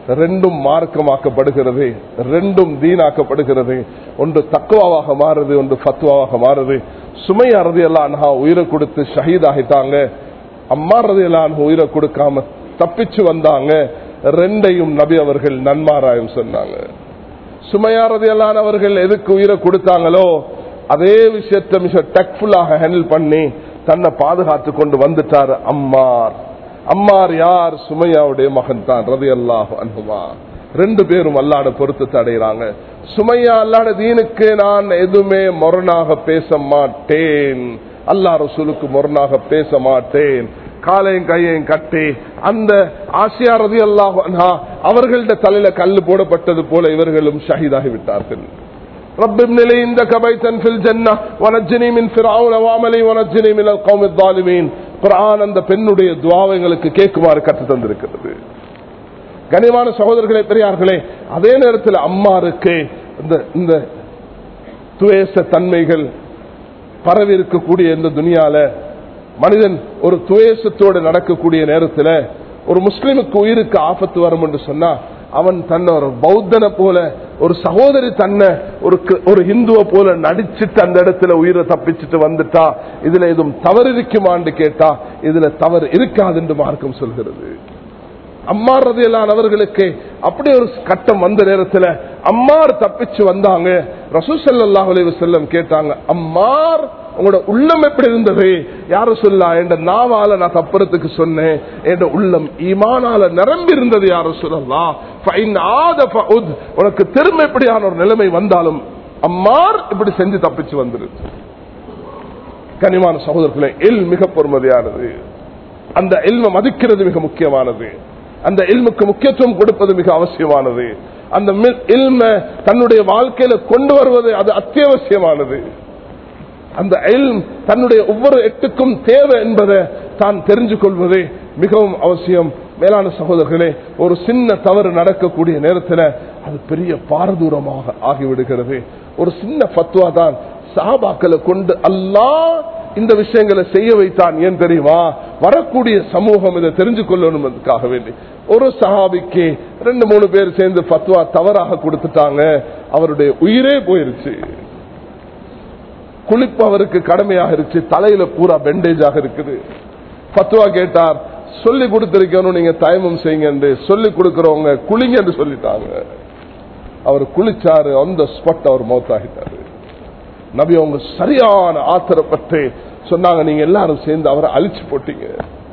ரெண்டும் மார்க்கமாக்கப்படுகிறது ரெண்டும் தீனாக்கப்படுகிறது ஒன்று தக்குவாவாக மாறுது ஒன்று ஃபத்வாவாக மாறுது சுமையா ரதி அல்லான்ஹா உயிரை கொடுத்து ஷஹீத் ஆகிட்டாங்க அம்மா ரதி அல்லான் உயிரை கொடுக்காம தப்பிச்சு வந்தாங்க ரெண்டையும் நபி அவர்கள் நன்மாராயம் சொன்னாங்க சுமையா ரதி அல்லான் அவர்கள் எதுக்கு உயிரை கொடுத்தாங்களோ அதே விஷயத்தை மிக டக்ஃபுல்லாக ஹேண்டில் பண்ணி தன்னை பாதுகாத்து கொண்டு வந்துட்டார் அம்மார் அம்மார் யார் சுமையாவுடைய மகன் தான் ரதி அல்லாஹ் அனுமா ரெண்டு பேரும் அல்லாட பொருத்தத்தை அடைகிறாங்க சுமையா அல்லாட தீனுக்கு நான் எதுவுமே முரணாக பேச மாட்டேன் அல்லா ரசூலுக்கு முரணாக பேச மாட்டேன் காலையும் கையையும் கட்டி அந்த ஆசியா ரதி அல்லாஹ் அவர்கள்ட தலையில கல்லு போடப்பட்டது போல இவர்களும் ஷஹீதாகி விட்டார்கள் رب ابن لي عندك بيتا في الجنة ونجني من فرعون وعملي ونجني من القوم الظالمين குரான் அந்த பெண்ணுடைய துவாவை எங்களுக்கு கேட்குமாறு கற்று தந்திருக்கிறது கனிமான சகோதரர்களே பெரியார்களே அதே நேரத்தில் அம்மாருக்கு இந்த இந்த துவேச தன்மைகள் பரவி இருக்கக்கூடிய இந்த துனியால மனிதன் ஒரு துவேசத்தோடு நடக்கக்கூடிய நேரத்தில் ஒரு முஸ்லிமுக்கு உயிருக்கு ஆபத்து வரும் என்று சொன்னா அவன் தன்னை ஒரு பௌத்தனை போல ஒரு சகோதரி தன்னை ஒரு ஒரு இந்துவை போல நடிச்சிட்டு அந்த இடத்துல உயிரை தப்பிச்சுட்டு வந்துட்டா இதுல எதுவும் தவறு இருக்குமான்னு கேட்டா இதுல தவறு இருக்காது என்று மார்க்கம் சொல்கிறது அம்மார் ரதையிலான அவர்களுக்கு அப்படி ஒரு கட்டம் வந்த நேரத்தில் அம்மார் தப்பிச்சு வந்தாங்க ரசூசல்லாஹ் செல்லம் கேட்டாங்க அம்மார் உங்களோட உள்ளம் எப்படி இருந்தது யாரும் சொல்லா என்ற நாவால நான் தப்புறதுக்கு சொன்னேன் என்ற உள்ளம் ஈமானால நிரம்பி இருந்தது யாரும் சொல்லலாம் உனக்கு திரும்ப எப்படியான ஒரு நிலைமை வந்தாலும் அம்மார் இப்படி செஞ்சு தப்பிச்சு வந்துருச்சு கனிமான சகோதரர்களே எல் மிக பொறுமதியானது அந்த எல்ம மதிக்கிறது மிக முக்கியமானது அந்த இல்முக்கு முக்கியத்துவம் கொடுப்பது மிக அவசியமானது அந்த இல்ம தன்னுடைய வாழ்க்கையில கொண்டு வருவது அது அத்தியாவசியமானது அந்த இல்ம் தன்னுடைய ஒவ்வொரு எட்டுக்கும் தேவை என்பதை தான் தெரிஞ்சு கொள்வது மிகவும் அவசியம் மேலான சகோதரர்களே ஒரு சின்ன தவறு நடக்கக்கூடிய நேரத்தில் அது பெரிய பாரதூரமாக ஆகிவிடுகிறது ஒரு சின்ன பத்துவா தான் சாபாக்களை கொண்டு அல்லாஹ் இந்த விஷயங்களை செய்ய வைத்தான் ஏன் தெரியுமா வரக்கூடிய சமூகம் இதை தெரிஞ்சு கொள்ளணும்ன்றதுக்காக வேண்டி ஒரு சஹாபிக்கு ரெண்டு மூணு பேர் சேர்ந்து பத்வா தவறாக கொடுத்துட்டாங்க அவருடைய உயிரே போயிருச்சு குளிப்பு அவருக்கு கடமையாக இருச்சு தலையில பூரா பெண்டேஜாக இருக்குது பத்துவா கேட்டார் சொல்லி கொடுத்திருக்கணும் நீங்க தயமம் செய்யுங்க சொல்லி கொடுக்கிறவங்க குளிங்க என்று சொல்லிட்டாங்க அவர் குளிச்சாரு அந்த ஸ்பாட் அவர் மௌத்தாகிட்டாரு நபி அவங்க சரியான ஆத்திரப்பட்டு சொன்னாங்க நீங்க எல்லாரும் சேர்ந்து அவரை அழிச்சு போட்டீங்க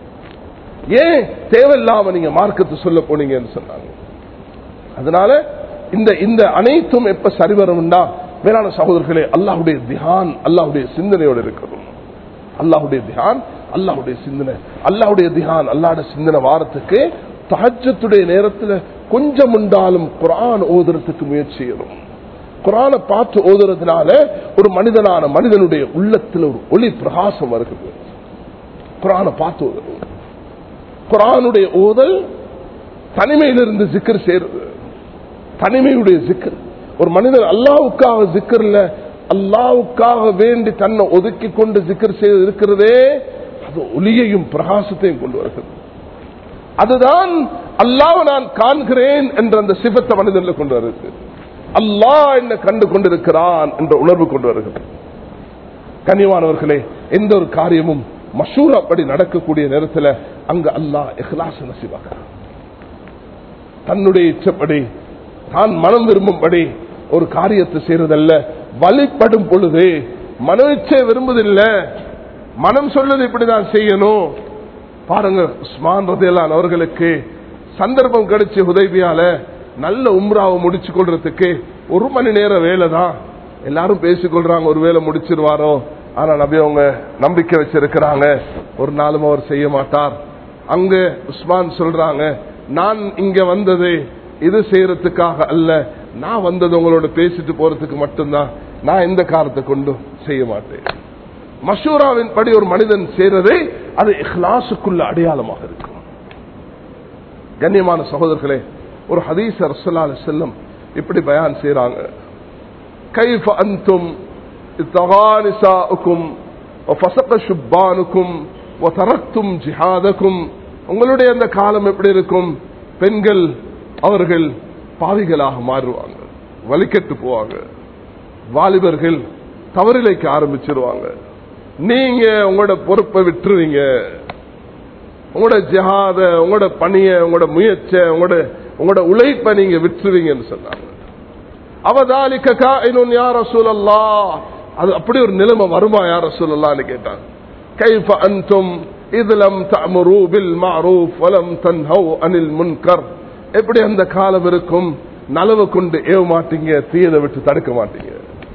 ஏன் தேவையில்லாம நீங்க மார்க்கத்தை சொல்ல போனீங்கன்னு சொன்னாங்க அதனால இந்த இந்த அனைத்தும் எப்ப சரி வரும்னா மேலான சகோதரர்களே அல்லாஹுடைய தியான் அல்லாஹுடைய சிந்தனையோடு இருக்கணும் அல்லாஹுடைய தியான் அல்லாஹுடைய சிந்தனை அல்லாஹுடைய தியான் அல்லாட சிந்தனை வாரத்துக்கு தஹஜத்துடைய நேரத்தில் கொஞ்சம் உண்டாலும் குரான் ஓதுறதுக்கு முயற்சி செய்யணும் குரானை பார்த்து ஓதுறதுனால ஒரு மனிதனான மனிதனுடைய உள்ளத்தில் ஒரு ஒளி பிரகாசம் வருகிறது குரானை பார்த்து ஓதுறது குரானுடைய ஓதல் தனிமையிலிருந்து ஜிக்கர் சேருது தனிமையுடைய ஜிக்கர் ஒரு மனிதன் அல்லாவுக்காக ஜிக்கர்ல அல்லாவுக்காக வேண்டி தன்னை ஒதுக்கி கொண்டு ஜிக்கர் செய்து இருக்கிறதே அது ஒளியையும் பிரகாசத்தையும் கொண்டு வருகிறது அதுதான் அல்லாவை நான் காண்கிறேன் என்ற அந்த சிவத்தை மனிதனில் கொண்டு வருகிறது அல்லாஹ் என்ன கண்டு கொண்டிருக்கிறான் என்ற உணர்வு கொண்டு வருகிறது கனிவானவர்களே எந்த ஒரு காரியமும் மசூர் அப்படி நடக்கக்கூடிய நேரத்தில் அங்க அல்லாஹ் எஹ்லாஸ் நசிவாகிறான் தன்னுடைய இச்சப்படி தான் மனம் விரும்பும்படி ஒரு காரியத்தை செய்யறதல்ல வழிபடும் பொழுது மன இச்சை விரும்புதில்லை மனம் சொல்றது இப்படிதான் செய்யணும் பாருங்க உஸ்மான் ரதையலான் அவர்களுக்கு சந்தர்ப்பம் கிடைச்ச உதவியால நல்ல உம்ராவை முடிச்சு கொள்றதுக்கு ஒரு மணி நேரம் வேலை தான் எல்லாரும் பேசிக்கொள்றாங்க ஒரு வேலை முடிச்சிருவாரோ ஆனா நபி அவங்க நம்பிக்கை வச்சிருக்கிறாங்க ஒரு நாளும் அவர் செய்ய மாட்டார் அங்க உஸ்மான் சொல்றாங்க நான் இங்க வந்தது இது செய்யறதுக்காக அல்ல நான் வந்தது உங்களோட பேசிட்டு போறதுக்கு மட்டும்தான் நான் எந்த காரத்தை கொண்டும் செய்ய மாட்டேன் மஷூராவின் படி ஒரு மனிதன் செய்யறது அது இஹ்லாசுக்குள்ள அடையாளமாக இருக்கும் கண்ணியமான சகோதரர்களே ஒரு ஹதீஸ் ரசல்லா செல்லம் இப்படி பயான் செய்யறாங்க கைஃப அந்தும் இத்தகானிசாவுக்கும் சுப்பானுக்கும் தரத்தும் ஜிஹாதக்கும் உங்களுடைய அந்த காலம் எப்படி இருக்கும் பெண்கள் அவர்கள் பாவிகளாக மாறுவாங்க வலிக்கட்டு போவாங்க வாலிபர்கள் தவறிழைக்க ஆரம்பிச்சிருவாங்க நீங்க உங்களோட பொறுப்பை விட்டுருவீங்க உங்களோட ஜிஹாத உங்களோட பணிய உங்களோட முயற்ச உங்களோட உங்களோட உழைப்பை நீங்க விட்டுருவீங்கன்னு சொன்னாங்க அவதாலிக்க காயினும் யார சூழல்லா அது அப்படி ஒரு நிலைமை வருமா யார சூழல்லான்னு கேட்டாங்க கைஃப அன்தும் இதுலம் தமுரு பில் மாரூஃப் வலம் தன்ஹவ் அனில் முன்கர் எப்படி அந்த காலம் இருக்கும் நலவு கொண்டு ஏவ மாட்டீங்க தீயதை விட்டு தடுக்க மாட்டீங்க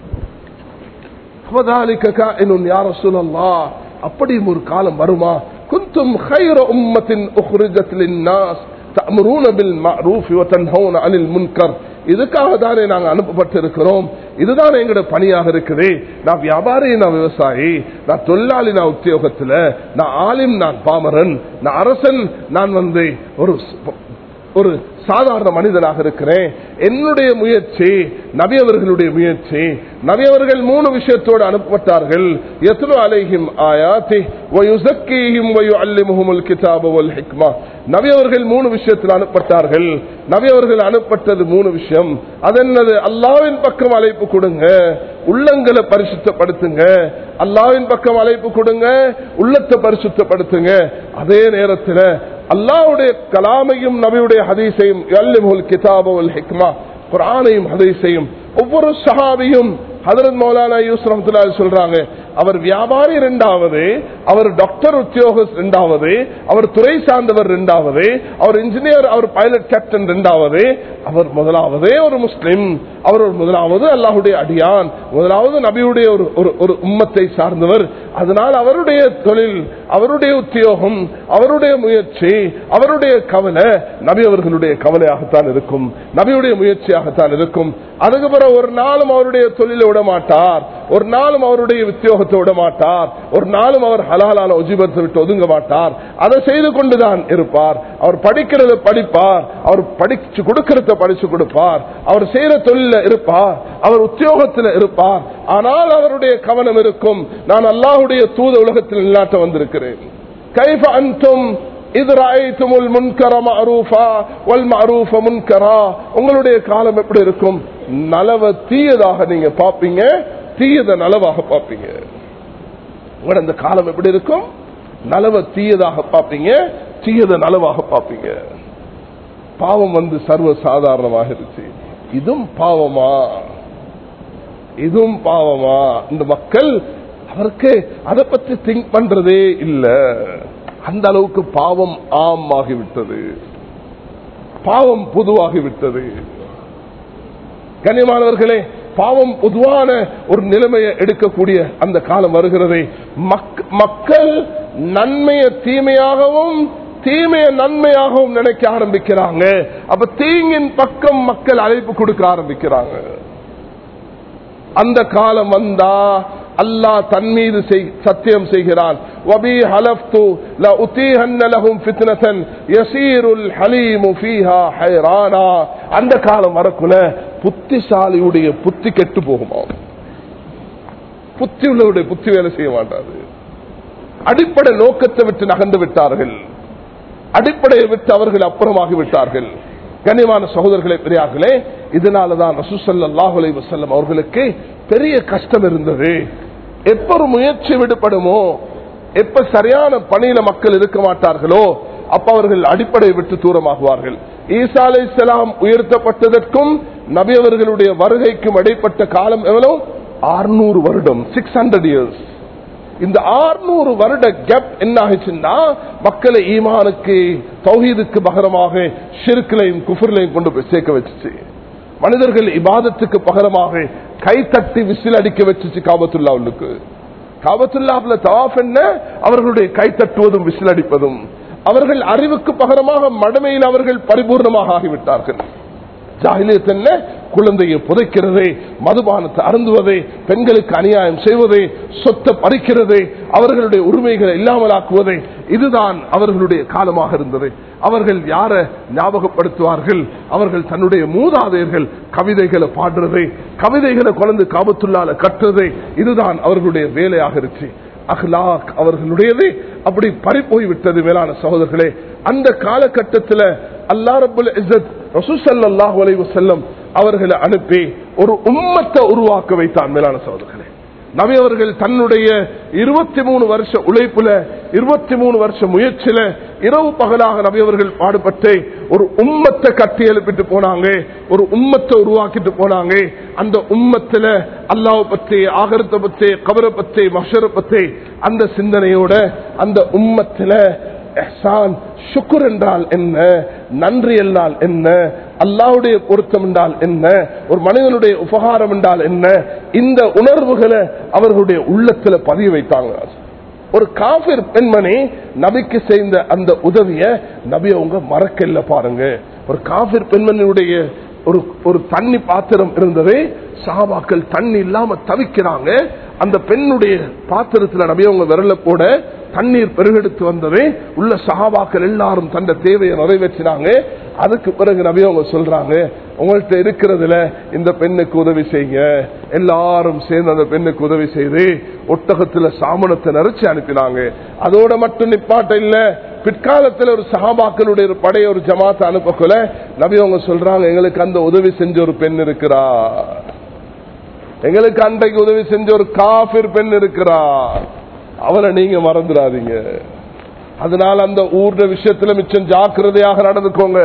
அவதாலிக்க காயினும் யார சூழல்லா அப்படியும் ஒரு காலம் வருமா குந்தும் خير أمة أخرجت للناس تأمرون بالمعروف وتنهون عن المنكر இதுக்காக தானே நாங்க அனுப்பப்பட்டிருக்கிறோம் இதுதான் எங்களோட பணியாக இருக்குது நான் வியாபாரி நான் விவசாயி நான் தொழிலாளி நான் உத்தியோகத்துல நான் ஆலிம் நான் பாமரன் நான் அரசன் நான் வந்து ஒரு ஒரு சாதாரண மனிதனாக இருக்கிறேன் என்னுடைய முயற்சி நபியவர்களுடைய முயற்சி நபியவர்கள் மூணு விஷயத்தோடு அனுப்பப்பட்டார்கள் எத்தனோ அலைஹிம் ஆயாத்தி வயுசக்கீஹிம் வயுஅல்லிமுஹுமுல் கிதாப வல் ஹிக்மா நபியவர்கள் மூணு விஷயத்தில் அனுப்பப்பட்டார்கள் நபியவர்கள் அனுப்பப்பட்டது மூணு விஷயம் அதென்னது அல்லாவின் பக்கம் அழைப்பு கொடுங்க உள்ளங்களை பரிசுத்தப்படுத்துங்க அல்லாவின் பக்கம் அழைப்பு கொடுங்க உள்ளத்தை பரிசுத்தப்படுத்துங்க அதே நேரத்தில் அல்லாவுடைய கலாமையும் நபியுடைய ஹதீஸையும் கிதாபுல் ஹிக்மா குரானையும் ஹதீஸையும் ஒவ்வொரு சஹாபியும் ஹதரத் மௌலானா யூஸ் சொல்றாங்க அவர் வியாபாரி இரண்டாவது அவர் டாக்டர் உத்தியோக இரண்டாவது அவர் துறை சார்ந்தவர் இரண்டாவது அவர் இன்ஜினியர் அவர் பைலட் கேப்டன் இரண்டாவது அவர் முதலாவதே ஒரு முஸ்லிம் அவர் ஒரு முதலாவது அல்லாஹுடைய அடியான் முதலாவது நபியுடைய ஒரு ஒரு உம்மத்தை சார்ந்தவர் அதனால் அவருடைய தொழில் அவருடைய உத்தியோகம் அவருடைய முயற்சி அவருடைய கவலை நபி அவர்களுடைய கவலையாகத்தான் இருக்கும் நபியுடைய முயற்சியாகத்தான் இருக்கும் அதுக்கு பிறகு ஒரு நாளும் அவருடைய தொழிலை விட மாட்டார் ஒரு நாளும் அவருடைய உத்தியோகத்தை விட மாட்டார் ஒரு நாளும் அவர் ஹலாலான உஜிபத்தை விட்டு ஒதுங்க மாட்டார் அதை செய்து கொண்டுதான் இருப்பார் அவர் படிக்கிறத படிப்பார் அவர் படிச்சு கொடுக்கறத படிச்சு கொடுப்பார் அவர் செய்யற தொழில இருப்பார் அவர் உத்தியோகத்தில் இருப்பார் ஆனால் அவருடைய கவனம் இருக்கும் நான் அல்லாஹுடைய தூத உலகத்தில் நிலாட்ட வந்திருக்கிறேன் கைஃப அன்தும் உங்களுடைய காலம் எப்படி இருக்கும் நலவ தீயதாக நீங்க பாப்பீங்க தீயத நலவாக பாப்பீங்க உங்களோட அந்த காலம் எப்படி இருக்கும் நலவ தீயதாக பாப்பீங்க தீயத நலவாக பாப்பீங்க பாவம் வந்து சர்வ சாதாரணமாக இருச்சு இதுவும் பாவமா இதுவும் பாவமா இந்த மக்கள் அவருக்கு அதை பத்தி திங்க் பண்றதே இல்லை அந்த அளவுக்கு பாவம் ஆம் ஆகிவிட்டது பாவம் பொதுவாகிவிட்டது கண்ணியமானவர்களே பாவம் பொதுவான ஒரு நிலைமையை எடுக்கக்கூடிய அந்த காலம் வருகிறதே மக்கள் நன்மையை தீமையாகவும் தீமையை நன்மையாகவும் நினைக்க ஆரம்பிக்கிறாங்க அப்ப தீங்கின் பக்கம் மக்கள் அழைப்பு கொடுக்க ஆரம்பிக்கிறாங்க அந்த காலம் வந்தா அல்லாஹ் தன் மீது சத்தியம் செய்கிறான் அந்த காலம் வரக்குள்ள புத்திசாலியுடைய புத்தி கெட்டு போகுமா புத்தி உள்ளவருடைய புத்தி வேலை செய்ய மாட்டாது அடிப்படை நோக்கத்தை விட்டு நகர்ந்து விட்டார்கள் அடிப்படையை விட்டு அவர்கள் அப்புறமாகி விட்டார்கள் கண்ணியமான சகோதரர்களை பெரியார்களே இதனாலதான் ரசூசல்லாஹுலை வசல்லம் அவர்களுக்கு பெரிய கஷ்டம் இருந்தது எப்ப ஒரு முயற்சி விடுபடுமோ எப்ப சரியான பணியில மக்கள் இருக்க மாட்டார்களோ அப்ப அவர்கள் அடிப்படை விட்டு தூரமாகுவார்கள் ஈசா அலை இஸ்லாம் உயர்த்தப்பட்டதற்கும் நபி அவர்களுடைய வருகைக்கும் இடைப்பட்ட காலம் எவ்வளவு ஆறுநூறு வருடம் சிக்ஸ் ஹண்ட்ரட் இயர்ஸ் இந்த ஆறுநூறு வருட கேப் என்ன ஆகிச்சுன்னா மக்களை ஈமானுக்கு தௌஹீதுக்கு பகரமாக ஷிருக்கிலையும் குஃபர்லையும் கொண்டு போய் சேர்க்க வச்சுச்சு மனிதர்கள் இபாதத்துக்கு பகரமாக கைத்தட்டி விசில் அடிக்க வச்சுச்சு காபத்துல்லாவுக்கு காபத்துல்லாவுல தவாஃப் என்ன அவர்களுடைய கை தட்டுவதும் விசில் அடிப்பதும் அவர்கள் அறிவுக்கு பகரமாக மடமையில் அவர்கள் பரிபூர்ணமாக ஆகிவிட்டார்கள் ஜாகிலியத் என்ன குழந்தையை புதைக்கிறதே மதுபானத்தை அருந்துவதே பெண்களுக்கு அநியாயம் செய்வதே சொத்தை பறிக்கிறதே அவர்களுடைய உரிமைகளை இல்லாமலாக்குவதே இதுதான் அவர்களுடைய காலமாக இருந்தது அவர்கள் யார ஞாபகப்படுத்துவார்கள் அவர்கள் தன்னுடைய மூதாதையர்கள் கவிதைகளை பாடுறதே கவிதைகளை குழந்தை காபத்துள்ளால கட்டுறதே இதுதான் அவர்களுடைய வேலையாக இருந்துச்சு அஹ்லாக் அவர்களுடையது அப்படி பறிப்போய் விட்டது மேலான சகோதரர்களே அந்த காலகட்டத்தில் அல்லா ரபுல் இசத் ரசூசல்லாஹு அலைஹி வஸல்லம் அவர்களை அனுப்பி ஒரு உம்மத்தை உருவாக்க வைத்தான் மேலான சகோதரர்களே நபி அவர்கள் தன்னுடைய இருபத்தி மூணு வருஷ உழைப்புல இருபத்தி மூணு வருஷ முயற்சியில இரவு பகலாக நபி அவர்கள் பாடுபட்டு ஒரு உம்மத்தை கட்டி எழுப்பிட்டு போனாங்க ஒரு உம்மத்தை உருவாக்கிட்டு போனாங்க அந்த உம்மத்துல அல்லாஹ் பத்தி ஆகரத்தை பத்தி கபரை பத்தி மஷரை பத்தி அந்த சிந்தனையோட அந்த உம்மத்துல எஹ்சான் சுக்குர் என்றால் என்ன நன்றி என்றால் என்ன அல்லாவுடைய பொருத்தம் என்றால் என்ன ஒரு மனிதனுடைய உபகாரம் என்றால் என்ன இந்த உணர்வுகளை அவர்களுடைய உள்ளத்துல பதிய வைத்தாங்க ஒரு காபிர் பெண்மணி நபிக்கு செய்த அந்த உதவிய நபி அவங்க மறக்கல்ல பாருங்க ஒரு காபிர் பெண்மணியுடைய ஒரு ஒரு தண்ணி பாத்திரம் இருந்தது சாபாக்கள் தண்ணி இல்லாம தவிக்கிறாங்க அந்த பெண்ணுடைய பாத்திரத்துல நபி அவங்க விரல போட தண்ணீர் பெருகெடுத்து வந்தது உள்ள சகாபாக்கள் எல்லாரும் தந்த தேவையை நிறைவேற்றினாங்க அதுக்கு பிறகு நபி அவங்க சொல்றாங்க உங்கள்கிட்ட இருக்கிறதுல இந்த பெண்ணுக்கு உதவி செய்யுங்க எல்லாரும் சேர்ந்து அந்த பெண்ணுக்கு உதவி செய்து ஒட்டகத்துல சாமனத்தை நிறைச்சு அனுப்பினாங்க அதோட மட்டும் நிப்பாட்ட இல்ல பிற்காலத்தில் ஒரு சகாபாக்களுடைய ஒரு படைய ஒரு ஜமாத்தை அனுப்பக்குள்ள நபி அவங்க சொல்றாங்க எங்களுக்கு அந்த உதவி செஞ்ச ஒரு பெண் இருக்கிறா எங்களுக்கு அன்றைக்கு உதவி செஞ்ச ஒரு காபிர் பெண் இருக்கிறா அவரை நீங்க மறந்துடாதீங்க அதனால அந்த ஊர்ற விஷயத்துல மிச்சம் ஜாக்கிரதையாக நடந்துக்கோங்க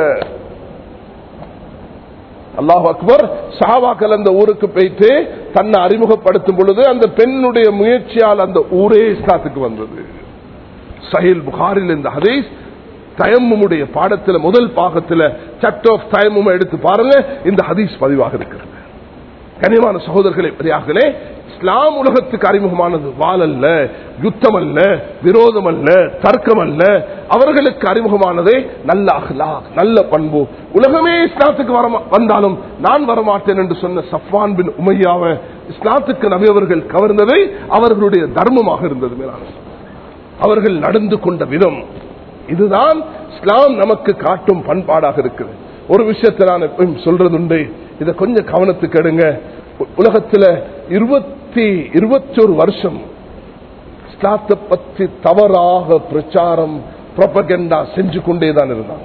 அல்லாஹ் அக்பர் சாவாக்கள் அந்த ஊருக்கு போயிட்டு தன்னை அறிமுகப்படுத்தும் பொழுது அந்த பெண்ணுடைய முயற்சியால் அந்த ஊரே இஸ்லாத்துக்கு வந்தது சஹில் புகாரில் இந்த ஹதீஸ் தயமுடைய பாடத்துல முதல் பாகத்துல சட் ஆஃப் தயமும் எடுத்து பாருங்க இந்த ஹதீஸ் பதிவாக இருக்கிறது கனிமான சகோதரர்களே பெரியார்களே இஸ்லாம் உலகத்துக்கு அறிமுகமானது வால் அல்ல யுத்தம் அல்ல விரோதம் அல்ல தர்க்கம் அல்ல அவர்களுக்கு அறிமுகமானதே நல்ல அஹ்லா நல்ல பண்பு உலகமே இஸ்லாத்துக்கு வர வந்தாலும் நான் வரமாட்டேன் என்று சொன்ன சஃபான் பின் உமையாவ இஸ்லாத்துக்கு நபியவர்கள் கவர்ந்ததை அவர்களுடைய தர்மமாக இருந்தது மேலான அவர்கள் நடந்து கொண்ட விதம் இதுதான் இஸ்லாம் நமக்கு காட்டும் பண்பாடாக இருக்குது ஒரு விஷயத்தை நான் எப்பயும் சொல்றதுண்டு இதை கொஞ்சம் கவனத்துக்கு எடுங்க உலகத்துல இருபத்தி இருபத்தொரு வருஷம் இஸ்லாத்தை பற்றி தவறாக பிரச்சாரம் ப்ரொபகண்டா செஞ்சு கொண்டே தான் இருந்தாங்க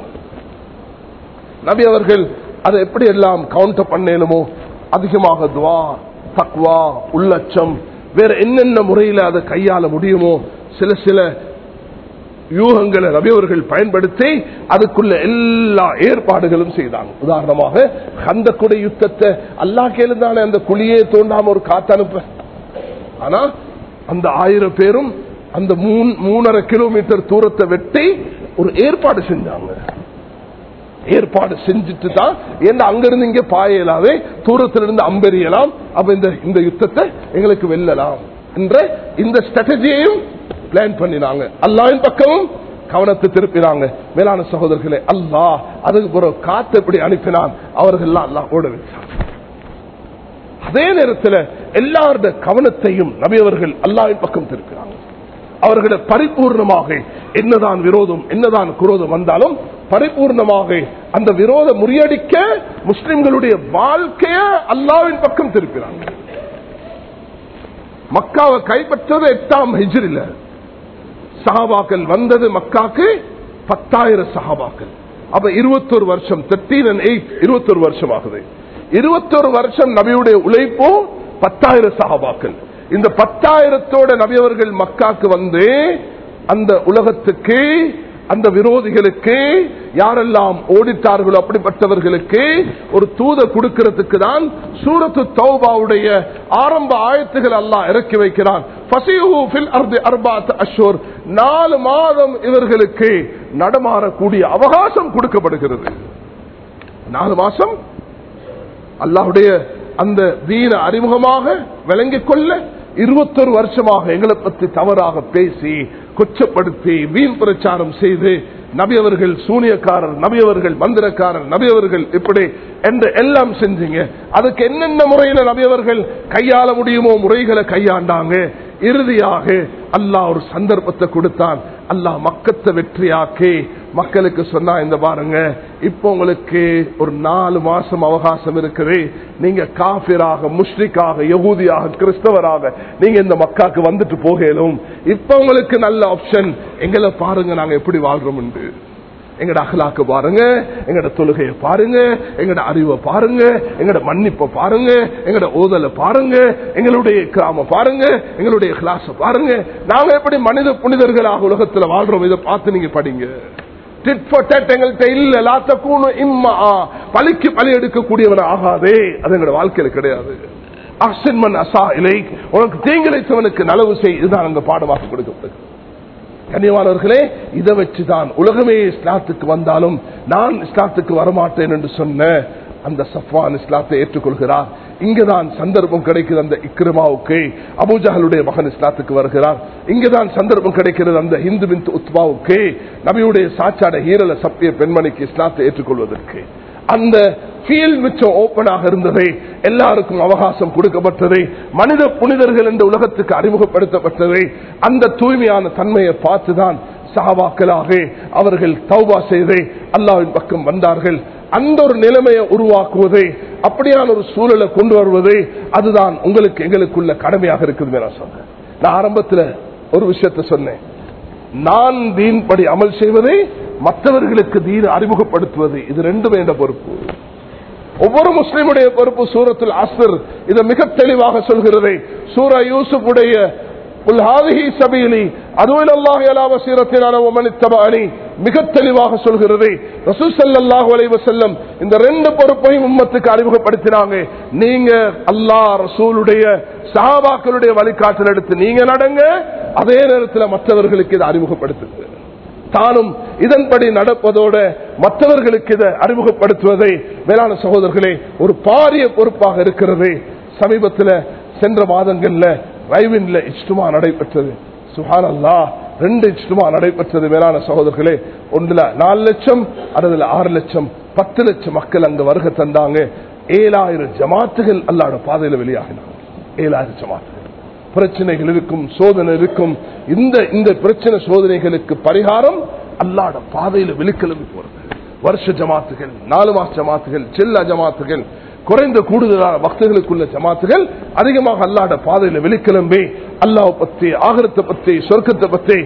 நபி அவர்கள் அதை எப்படி எல்லாம் கவுண்டர் பண்ணேனுமோ அதிகமாக துவா தக்வா உள்ளச்சம் வேற என்னென்ன முறையில் அதை கையாள முடியுமோ சில சில யூகங்களை நபியவர்கள் பயன்படுத்தி அதுக்குள்ள எல்லா ஏற்பாடுகளும் செய்தாங்க உதாரணமாக அந்த குடை யுத்தத்தை அல்லா கேளுதானே அந்த குழியே தோண்டாம ஒரு காத்தனுப்ப ஆனா அந்த ஆயிரம் பேரும் அந்த மூணரை கிலோமீட்டர் தூரத்தை வெட்டி ஒரு ஏற்பாடு செஞ்சாங்க ஏற்பாடு செஞ்சுட்டு தான் ஏன்னா அங்கிருந்து இங்க பாயலாவே தூரத்திலிருந்து அம்பெறியலாம் அப்ப இந்த இந்த யுத்தத்தை எங்களுக்கு வெல்லலாம் என்ற இந்த ஸ்ட்ராட்டஜியையும் பிளான் பண்ணினாங்க அல்லாவின் பக்கமும் கவனத்தை திருப்பினாங்க மேலான சகோதரர்களே அல்லாஹ் அதுக்கு ஒரு காத்து எப்படி அனுப்பினான் அவர்கள் அல்லாஹ் ஓட வச்சான் அதே நேரத்தில் எல்லாருடைய கவனத்தையும் நபியவர்கள் அல்லாவின் பக்கம் திருப்பினாங்க அவர்களை பரிபூர்ணமாக என்னதான் விரோதம் என்னதான் குரோதம் வந்தாலும் பரிபூர்ணமாக அந்த விரோதம் முறியடிக்க முஸ்லிம்களுடைய வாழ்க்கைய அல்லாவின் பக்கம் திருப்பினாங்க மக்காவை கைப்பற்றது எட்டாம் ஹிஜ்ரில் சஹாபாக்கள் வந்தது மக்காக்கு பத்தாயிரம் சஹாபாக்கள் அப்ப இருபத்தொரு வருஷம் தேர்ட்டீன் அண்ட் எயிட் இருபத்தொரு வருஷம் ஆகுது இருபத்தொரு வருஷம் நபியுடைய உழைப்போ பத்தாயிரம் சஹாபாக்கள் இந்த பத்தாயிரத்தோட நபியவர்கள் மக்காக்கு வந்து அந்த உலகத்துக்கு அந்த விரோதிகளுக்கு யாரெல்லாம் ஓடித்தார்களோ அப்படிப்பட்டவர்களுக்கு ஒரு தூத கொடுக்கிறதுக்கு தான் சூரத்து தௌபாவுடைய ஆரம்ப ஆயத்துகள் அல்லாஹ் இறக்கி வைக்கிறான் நாலு மாதம் இவர்களுக்கு நடமாறக்கூடிய அவகாசம் கொடுக்கப்படுகிறது நாலு மாசம் அல்லாஹுடைய அந்த வீண அறிமுகமாக விளங்கிக் கொள்ள இருபத்தொரு வருஷமாக எங்களை பற்றி தவறாக பேசி கொச்சப்படுத்தி வீண் பிரச்சாரம் செய்து நபியவர்கள் சூனியக்காரர் நபியவர்கள் மந்திரக்காரர் நபியவர்கள் இப்படி என்று எல்லாம் செஞ்சீங்க அதுக்கு என்னென்ன முறையில நபியவர்கள் கையாள முடியுமோ முறைகளை கையாண்டாங்க இறுதியாக அல்லாஹ் ஒரு சந்தர்ப்பத்தை கொடுத்தான் அல்லாஹ் மக்கத்தை வெற்றியாக்கி மக்களுக்கு சொன்னா இந்த பாருங்க இப்ப உங்களுக்கு ஒரு நாலு மாசம் அவகாசம் இருக்குது நீங்க காபிராக முஸ்லிக்காக யகூதியாக கிறிஸ்தவராக நீங்க இந்த மக்காக்கு வந்துட்டு போகலும் இப்ப உங்களுக்கு நல்ல ஆப்ஷன் எங்களை பாருங்க நாங்க எப்படி வாழ்றோம் எங்கட அகலாக்கு பாருங்க எங்கட தொழுகையை பாருங்க எங்கட அறிவை பாருங்க எங்கட மன்னிப்பை பாருங்க எங்கட ஓதலை பாருங்க எங்களுடைய கிராம பாருங்க எங்களுடைய கிளாஸ் பாருங்க நாங்க எப்படி மனித புனிதர்களாக உலகத்துல வாழ்றோம் இதை பார்த்து நீங்க படிங்க டிட் for tat எங்கள்கிட்ட இல்ல லாத்தக்கூணும் இம்மா பலிக்கு பலி எடுக்கக்கூடியவன் ஆகாதே அது எங்களோட வாழ்க்கையில கிடையாது அசன்மன் அசா இலை உனக்கு தீங்கிழைத்தவனுக்கு நலவு செய் இதுதான் அங்க பாடமாக கொடுக்கப்படுது கண்ணியமானவர்களே இதை வச்சுதான் உலகமே இஸ்லாத்துக்கு வந்தாலும் நான் இஸ்லாத்துக்கு வரமாட்டேன் என்று சொன்ன அந்த சஃப்வான் இஸ்லாத்தை ஏற்றுக்கொள்கிறார் இங்குதான் சந்தர்ப்பம் கிடைக்குது அந்த இக்ரிமாவுக்கு அபூஜஹலுடைய மகன் இஸ்லாத்துக்கு வருகிறார் இங்குதான் சந்தர்ப்பம் கிடைக்கிறது அந்த இந்து பின் உத்மாவுக்கு நபியுடைய சாச்சாட ஈரல சப்பிய பெண்மணிக்கு இஸ்லாத்தை ஏற்றுக்கொள்வதற்கு அந்த ஃபீல்ட் மிச்சம் ஓப்பனாக இருந்ததை எல்லாருக்கும் அவகாசம் கொடுக்கப்பட்டதை மனித புனிதர்கள் என்ற உலகத்துக்கு அறிமுகப்படுத்தப்பட்டதை அந்த தூய்மையான தன்மையை பார்த்துதான் சஹாபாக்களாக அவர்கள் தௌபா செய்து அல்லாவின் பக்கம் வந்தார்கள் அந்த ஒரு நிலைமையை உருவாக்குவதை அப்படியான ஒரு சூழலை கொண்டு வருவதை அதுதான் உங்களுக்கு எங்களுக்குள்ள கடமையாக இருக்குது நான் சொன்னேன் நான் ஆரம்பத்தில் ஒரு விஷயத்தை சொன்னேன் நான் தீன் படி அமல் செய்வதை மற்றவர்களுக்கு தீன் அறிமுகப்படுத்துவது இது ரெண்டுமே என்ற பொறுப்பு ஒவ்வொரு முஸ்லிமுடைய பொறுப்பு சூரத்தில் அஸ்ர் இதை மிக தெளிவாக சொல்கிறது சூரா யூசுஃபுடைய மிக தெளிவாக சொல்கிறது ரசூசல்லாஹு அலைவ செல்லம் இந்த ரெண்டு பொறுப்பையும் உம்மத்துக்கு அறிமுகப்படுத்தினாங்க நீங்க அல்லாஹ் ரசூலுடைய சஹாபாக்களுடைய வழிகாட்டல் எடுத்து நீங்க நடங்க அதே நேரத்தில் மற்றவர்களுக்கு இதை அறிமுகப்படுத்துங்க தானும் இதன்படி நடப்பதோட மற்றவர்களுக்கு இதை அறிமுகப்படுத்துவதை மேலான சகோதரர்களே ஒரு பாரிய பொறுப்பாக இருக்கிறது சமீபத்தில் சென்ற மாதங்கள்ல ரைவின்ல இஷ்டுமா நடைபெற்றது சுஹான் அல்லா ரெண்டு இஷ்டுமா நடைபெற்றது மேலான சகோதரர்களே ஒன்றுல நாலு லட்சம் அதுல ஆறு லட்சம் பத்து லட்சம் மக்கள் அங்க வருகை தந்தாங்க ஏழாயிரம் ஜமாத்துகள் அல்லாட பாதையில வெளியாகினாங்க ஏழாயிரம் ஜமாத்துகள் பிரச்சனைகள் இருக்கும் சோதனை இருக்கும் இந்த இந்த பிரச்சனை சோதனைகளுக்கு பரிகாரம் அல்லாட பாதையில வெளிக்கிழமை போறது வருஷ ஜமாத்துகள் நாலு மாச ஜமாத்துகள் செல்ல ஜமாத்துகள் குறைந்த கூடுதலான பக்தர்களுக்குள்ள ஜமாத்துகள் அதிகமாக அல்லாட பாதையில வெளிக்கிளம்பி அல்லாஹ் பத்தி ஆகரத்தை பத்தி சொர்க்கத்தை பத்தி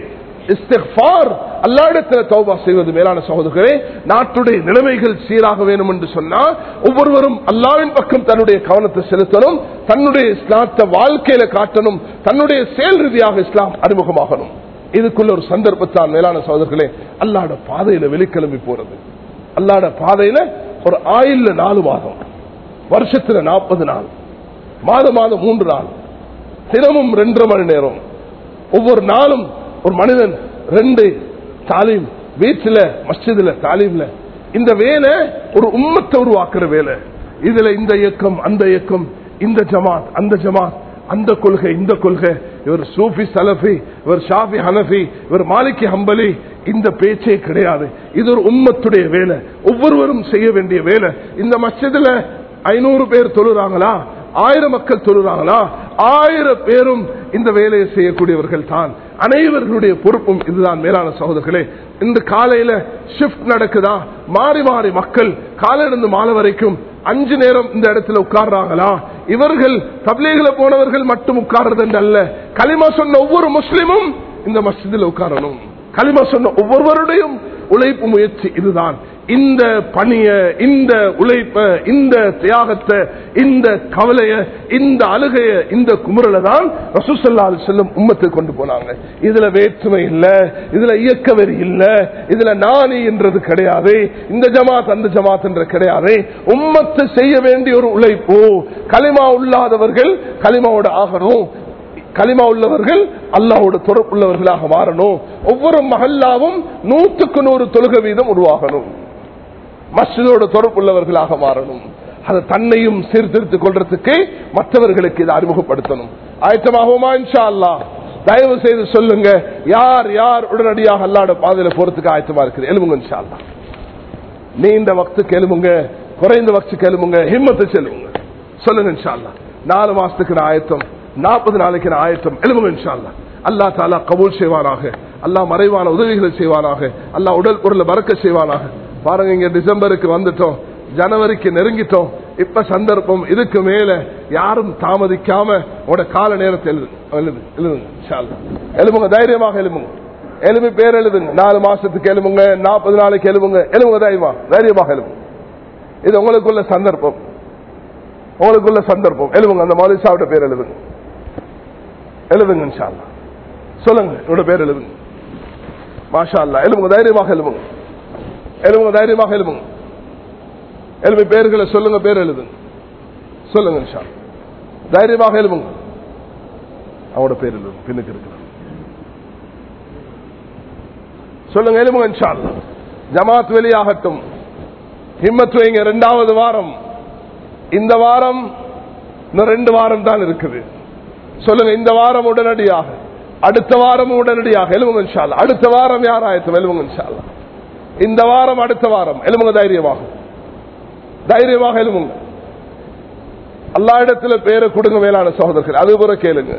அல்லாடத்துல தௌபா செய்வது மேலான சகோதரர்களே நாட்டுடைய நிலைமைகள் சீராக வேணும் என்று சொன்னால் ஒவ்வொருவரும் அல்லாவின் பக்கம் தன்னுடைய கவனத்தை செலுத்தணும் தன்னுடைய இஸ்லாத்தை வாழ்க்கையில காட்டணும் தன்னுடைய செயல் ரீதியாக இஸ்லாம் அறிமுகமாகணும் இதுக்குள்ள ஒரு சந்தர்ப்பத்தான் மேலான சகோதரர்களே அல்லாட பாதையில வெளிக்கிளம்பி போறது அல்லாட பாதையில ஒரு ஆயில்ல நாலு மாதம் வருஷத்துல நாற்பது நாள் மாதம் மாதம் மூன்று நாள் தினமும் ரெண்டரை மணி நேரம் ஒவ்வொரு நாளும் ஒரு மனிதன் ரெண்டு தாலீம் வீட்டில் மஸ்ஜிதுல தாலீம்ல இந்த வேலை ஒரு உம்மத்தை உருவாக்குற வேலை இதுல இந்த இயக்கம் அந்த இயக்கம் இந்த ஜமாத் அந்த ஜமாத் அந்த கொள்கை இந்த கொள்கை இவர் சூஃபி சலஃபி இவர் ஷாஃபி ஹனஃபி இவர் மாலிகி ஹம்பலி இந்த பேச்சே கிடையாது இது ஒரு உம்மத்துடைய வேலை ஒவ்வொருவரும் செய்ய வேண்டிய வேலை இந்த மஸ்ஜிதுல ஐநூறு பேர் தொழுறாங்களா ஆயிரம் மக்கள் தொழுறாங்களா ஆயிரம் பேரும் இந்த வேலையை செய்யக்கூடியவர்கள் தான் அனைவர்களுடைய பொறுப்பும் இதுதான் மேலான சகோதரர்களே இந்த காலையில ஷிப்ட் நடக்குதா மாறி மாறி மக்கள் காலையிலிருந்து மாலை வரைக்கும் அஞ்சு நேரம் இந்த இடத்துல உட்கார்றாங்களா இவர்கள் தப்லீகில போனவர்கள் மட்டும் உட்கார்றது அல்ல களிமா சொன்ன ஒவ்வொரு முஸ்லிமும் இந்த மஸ்ஜிதில் உட்காரணும் களிமா சொன்ன ஒவ்வொருவருடையும் உழைப்பு முயற்சி இதுதான் இந்த பணிய இந்த உழைப்ப இந்த தியாகத்தை இந்த கவலைய இந்த அழுகைய இந்த குமுறலை தான் ரசூசல்லா செல்லும் உம்மத்தை கொண்டு போனாங்க இதுல வேற்றுமை இல்ல இதுல இயக்க வெறி இல்ல இதுல நாணி என்றது கிடையாது இந்த ஜமாத் அந்த ஜமாத் என்ற கிடையாது உம்மத்து செய்ய வேண்டிய ஒரு உழைப்பு களிமா உள்ளாதவர்கள் களிமாவோட ஆகணும் களிமா உள்ளவர்கள் அல்லாவோட தொடர்புள்ளவர்களாக மாறணும் ஒவ்வொரு மகல்லாவும் நூற்றுக்கு நூறு தொழுக வீதம் உருவாகணும் மஸ்ஜிதோட தொடர்புள்ளவர்களாக மாறணும் அதை தன்னையும் சீர்திருத்திக் கொள்றதுக்கு மற்றவர்களுக்கு இதை அறிமுகப்படுத்தணும் ஆயத்தமாகுமா இன்ஷா அல்லா தயவு செய்து சொல்லுங்க யார் யார் உடனடியாக அல்லாட பாதையில போறதுக்கு ஆயத்தமா இருக்குது எலும்புங்க இன்ஷா அல்லா நீண்ட வக்துக்கு எலும்புங்க குறைந்த வக்துக்கு எலும்புங்க ஹிம்மத்தை செல்லுங்க சொல்லுங்க இன்ஷா அல்லா நாலு மாசத்துக்கு நான் ஆயத்தம் நாற்பது நாளைக்கு நான் ஆயத்தம் எலும்புங்க இன்ஷா அல்லா அல்லா தாலா கபூல் செய்வானாக அல்லா மறைவான உதவிகளை செய்வானாக அல்லா உடல் பொருளை மறக்க செய்வானாக பாருங்க இங்க டிசம்பருக்கு வந்துட்டோம் ஜனவரிக்கு நெருங்கிட்டோம் இப்ப சந்தர்ப்பம் இதுக்கு மேல யாரும் தாமதிக்காம உட கால நேரத்தில் எழுதுங்க தைரியமாக எழுமுங்க எலும்பி பேர் எழுதுங்க நாலு மாசத்துக்கு எலும்புங்க நாற்பது நாளைக்கு எலும்புங்க எலும்புங்க தைரியமா தைரியமாக எலும்புங்க இது உங்களுக்குள்ள சந்தர்ப்பம் உங்களுக்குள்ள சந்தர்ப்பம் எழுதுங்க அந்த மாதிரி சாப்பிட்ட பேர் எழுதுங்க எழுதுங்க இன்ஷா அல்லாஹ். சொல்லுங்க என்னோட பேர் எழுதுங்க மாஷா அல்லா எழுதுங்க தைரியமாக எழுதுங்க எழுதுங்க தைரியமாக எழுதுங்க எழுதி பேர்களை சொல்லுங்க பேர் எழுதுங்க சொல்லுங்க இன்ஷா அல்லாஹ். தைரியமாக எழுதுங்க அவனோட பேர் எழுதுங்க பின்னுக்கு இருக்கிற சொல்லுங்க எழுதுங்க இன்ஷா அல்லாஹ். ஜமாத் வெளியாகட்டும் ஹிம்மத் வைங்க இரண்டாவது வாரம் இந்த வாரம் இன்னும் ரெண்டு வாரம் தான் இருக்குது சொல்லுங்க இந்த வாரம் உடனடியாக அடுத்த வாரம் உடனடியாக எழுவுங்க இன்ஷா அல்லாஹ். அடுத்த வாரம் யார் ஆயத்தம் எழுவுங்க இன்ஷா அல்லாஹ். இந்த வாரம் அடுத்த வாரம் எழுவுங்க தைரியமாக தைரியமாக எழுவுங்க அல்லா இடத்துல பேரை கொடுங்க மேலான சகோதரர்கள் அது கூட கேளுங்க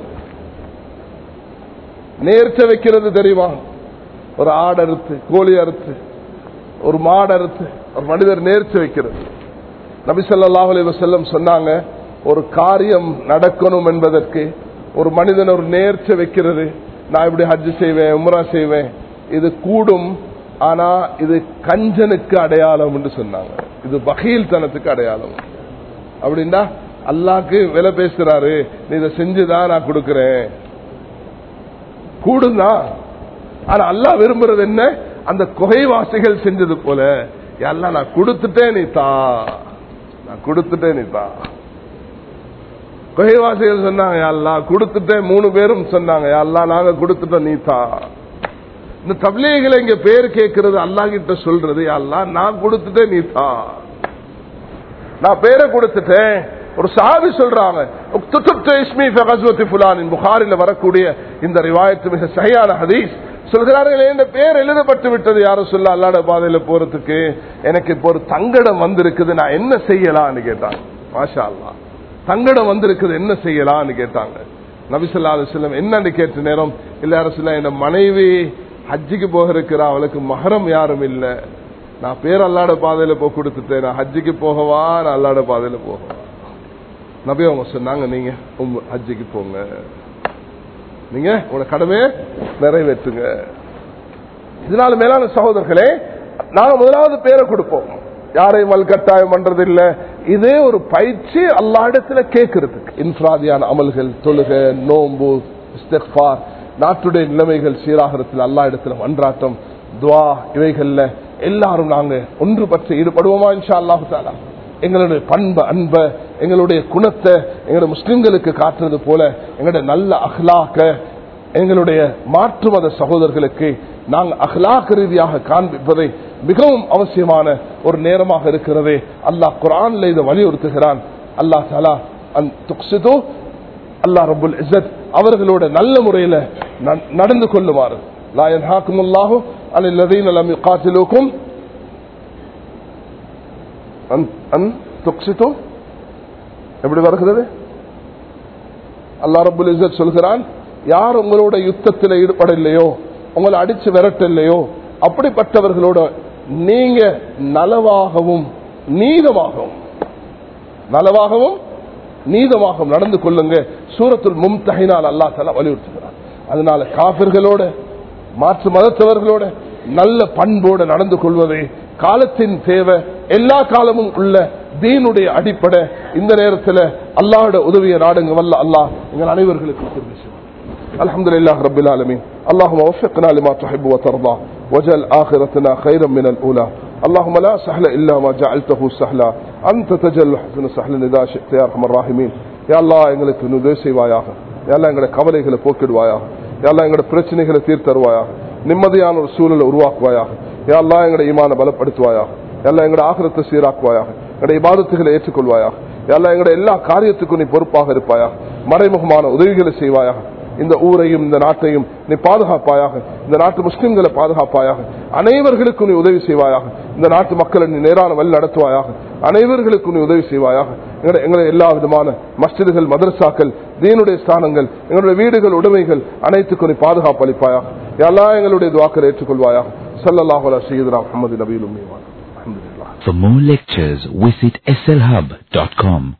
நேர்ச்ச வைக்கிறது தெரியுமா ஒரு ஆடு அறுத்து கோழி அறுத்து ஒரு மாடு அறுத்து ஒரு மனிதர் நேர்ச்சி வைக்கிறது நபி ஸல்லல்லாஹு அலைஹி வஸல்லம் சொன்னாங்க ஒரு காரியம் நடக்கணும் என்பதற்கு ஒரு மனிதன் ஒரு நேர்ச்சி வைக்கிறது நான் இப்படி ஹஜ் செய்வேன் உம்ரா செய்வேன் இது கூடும் ஆனா இது கஞ்சனுக்கு அடையாளம் என்று சொன்னாங்க இது பகீல் தனத்துக்கு அடையாளம் அப்படின்னா அல்லாக்கு விலை பேசுறாரு நீ இதை செஞ்சுதான் நான் கொடுக்கிறேன் கூடுந்தா ஆனா அல்லாஹ் விரும்புறது என்ன அந்த குகைவாசிகள் செஞ்சது போல எல்லாம் நான் கொடுத்துட்டேன் நீ தா நான் கொடுத்துட்டேன் நீ தா குகைவாசிகள் சொன்னாங்க எல்லாம் கொடுத்துட்டேன் மூணு பேரும் சொன்னாங்க எல்லாம் நாங்க கொடுத்துட்டோம் நீ தா இந்த தபிலேகளை இங்க பேர் கேட்கறது அல்லா கிட்ட சொல்றது எல்லாம் நான் கொடுத்துட்டேன் நீ தா நான் பேரை கொடுத்துட்டேன் ஒரு சாவி சொல்றாங்க உக்துப்து இஸ்மி ஃபி கஸ்வத்தி ஃபுலானின் புகாரில வரக்கூடிய இந்த ரிவாயத்து மிக சரியான ஹதீஸ் சொல்கிறார்கள் இந்த பேர் எழுதப்பட்டு விட்டது யாரும் சொல்ல அல்லாட பாதையில போறதுக்கு எனக்கு இப்போ ஒரு தங்கடம் வந்திருக்குது நான் என்ன செய்யலாம்னு கேட்டாங்க மாஷா அல்லா தங்கடம் வந்திருக்குது என்ன செய்யலாம்னு கேட்டாங்க நபிசல்லா அலுவலம் என்னன்னு கேட்ட நேரம் இல்ல அரசுல என் மனைவி ஹஜ்ஜிக்கு போக இருக்கிறா அவளுக்கு மகரம் யாரும் இல்ல நான் பேர் அல்லாட பாதையில போய் கொடுத்துட்டேன் நான் ஹஜ்ஜிக்கு போகவா நான் அல்லாட பாதையில போகவா நபி அவங்க சொன்னாங்க நீங்க உம் ஹஜ்ஜிக்கு போங்க நீங்க உங்களோட கடமையை நிறைவேற்றுங்க இதனால மேலான சகோதரர்களே நாங்க முதலாவது பேரை கொடுப்போம் யாரையும் வல்கட்டாயம் பண்றது இல்ல இதே ஒரு பயிற்சி அல்லா இடத்துல கேட்கறதுக்கு இன்ஃபிராதியான அமல்கள் தொழுக நோம்பு இஸ்திக்ஃபார் நாட்டுடைய நிலைமைகள் சீராகிறதுல அல்லா இடத்துல மன்றாட்டம் துவா இவைகள்ல எல்லாரும் நாங்க ஒன்று பற்றி ஈடுபடுவோமா இன்ஷா அல்லாஹு தாலா எங்களுடைய பண்பு அன்ப எங்களுடைய குணத்தை எங்களுடைய முஸ்லிம்களுக்கு காட்டுறது போல எங்களுடைய நல்ல அஹ்லாக்க எங்களுடைய மாற்று மத சகோதரர்களுக்கு நாங்கள் அஹ்லாக் ரீதியாக காண்பிப்பதை மிகவும் அவசியமான ஒரு நேரமாக இருக்கிறது அல்லாஹ் குரான்ல இதை வலியுறுத்துகிறான் அல்லாஹ் தாலா துக்சிதோ அல்லா ரபுல் இசத் அவர்களோட நல்ல முறையில நடந்து கொள்ளுமாறு லாயன் ஹாக்கும் அல்லாஹு அல்லதீன் அலம் காத்திலூக்கும் எப்படி வருகிறது அல்லா ரபுல் இசத் சொல்கிறான் யார் உங்களோட யுத்தத்தில் ஈடுபடலையோ உங்களை அடிச்சு விரட்டலையோ அப்படிப்பட்டவர்களோட நீங்க நலவாகவும் நீதமாகவும் நலவாகவும் நீதமாகவும் நடந்து கொள்ளுங்க சூரத்துல் மும்தகினால் அல்லா தலா வலியுறுத்துகிறார் அதனால காபிர்களோட மாற்று மதத்தவர்களோட நல்ல பண்போடு நடந்து கொள்வது காலத்தின் தேவை எல்லா காலமும் உள்ள தீனுடைய அடிப்படை இந்த நேரத்தில் அல்லாஹோட உதவிய நாடுங்க வல்ல அல்லாஹ் எங்கள் அனைவர்களுக்கு தெரிவிச்சு الحمد لله رب العالمين اللهم وفقنا لما تحب وترضى وجل آخرتنا خيرا من الأولى اللهم لا سهل إلا ما جعلته سهلا أنت تجل حسن سهل إذا شئت يا أرحم الراحمين يا الله எங்களுக்கு உதவி செய்வாயாக எல்லாம் எங்களுடைய கவலைகளை போக்கிடுவாயாக எல்லாம் எங்களுடைய பிரச்சனைகளை தீர்த்தருவாயாக நிம்மதியான ஒரு சூழலை உருவாக்குவாயாக எல்லாம் எங்களுடைய ஈமான பலப்படுத்துவாயாக எல்லாம் எங்களுடைய ஆகிரத்தை சீராக்குவாயாக எங்களுடைய இபாதத்துகளை ஏற்றுக்கொள்வாயாக எல்லாம் எங்களுடைய எல்லா காரியத்துக்கும் நீ பொறுப்பாக இருப்பாயாக மறைமுகமான உதவிகளை செய்வாயாக இந்த ஊரையும் இந்த நாட்டையும் நீ பாதுகாப்பாயாக இந்த நாட்டு முஸ்லிம்களை பாதுகாப்பாயாக அனைவர்களுக்கும் நீ உதவி செய்வாயாக இந்த நாட்டு மக்களை நீ நேரான வழி நடத்துவாயாக அனைவர்களுக்கும் நீ உதவி செய்வாயாக எங்களை எல்லா விதமான மஸ்ஜிதுகள் மதரசாக்கள் தீனுடைய ஸ்தானங்கள் எங்களுடைய வீடுகள் உடைமைகள் அனைத்துக்கும் நீ பாதுகாப்பு அளிப்பாயாக எல்லா எங்களுடைய துவாக்களை ஏற்றுக்கொள்வாயாக சல்லாஹூலா சீதரா Mohammed Nabeel For more lectures, visit slhub.com.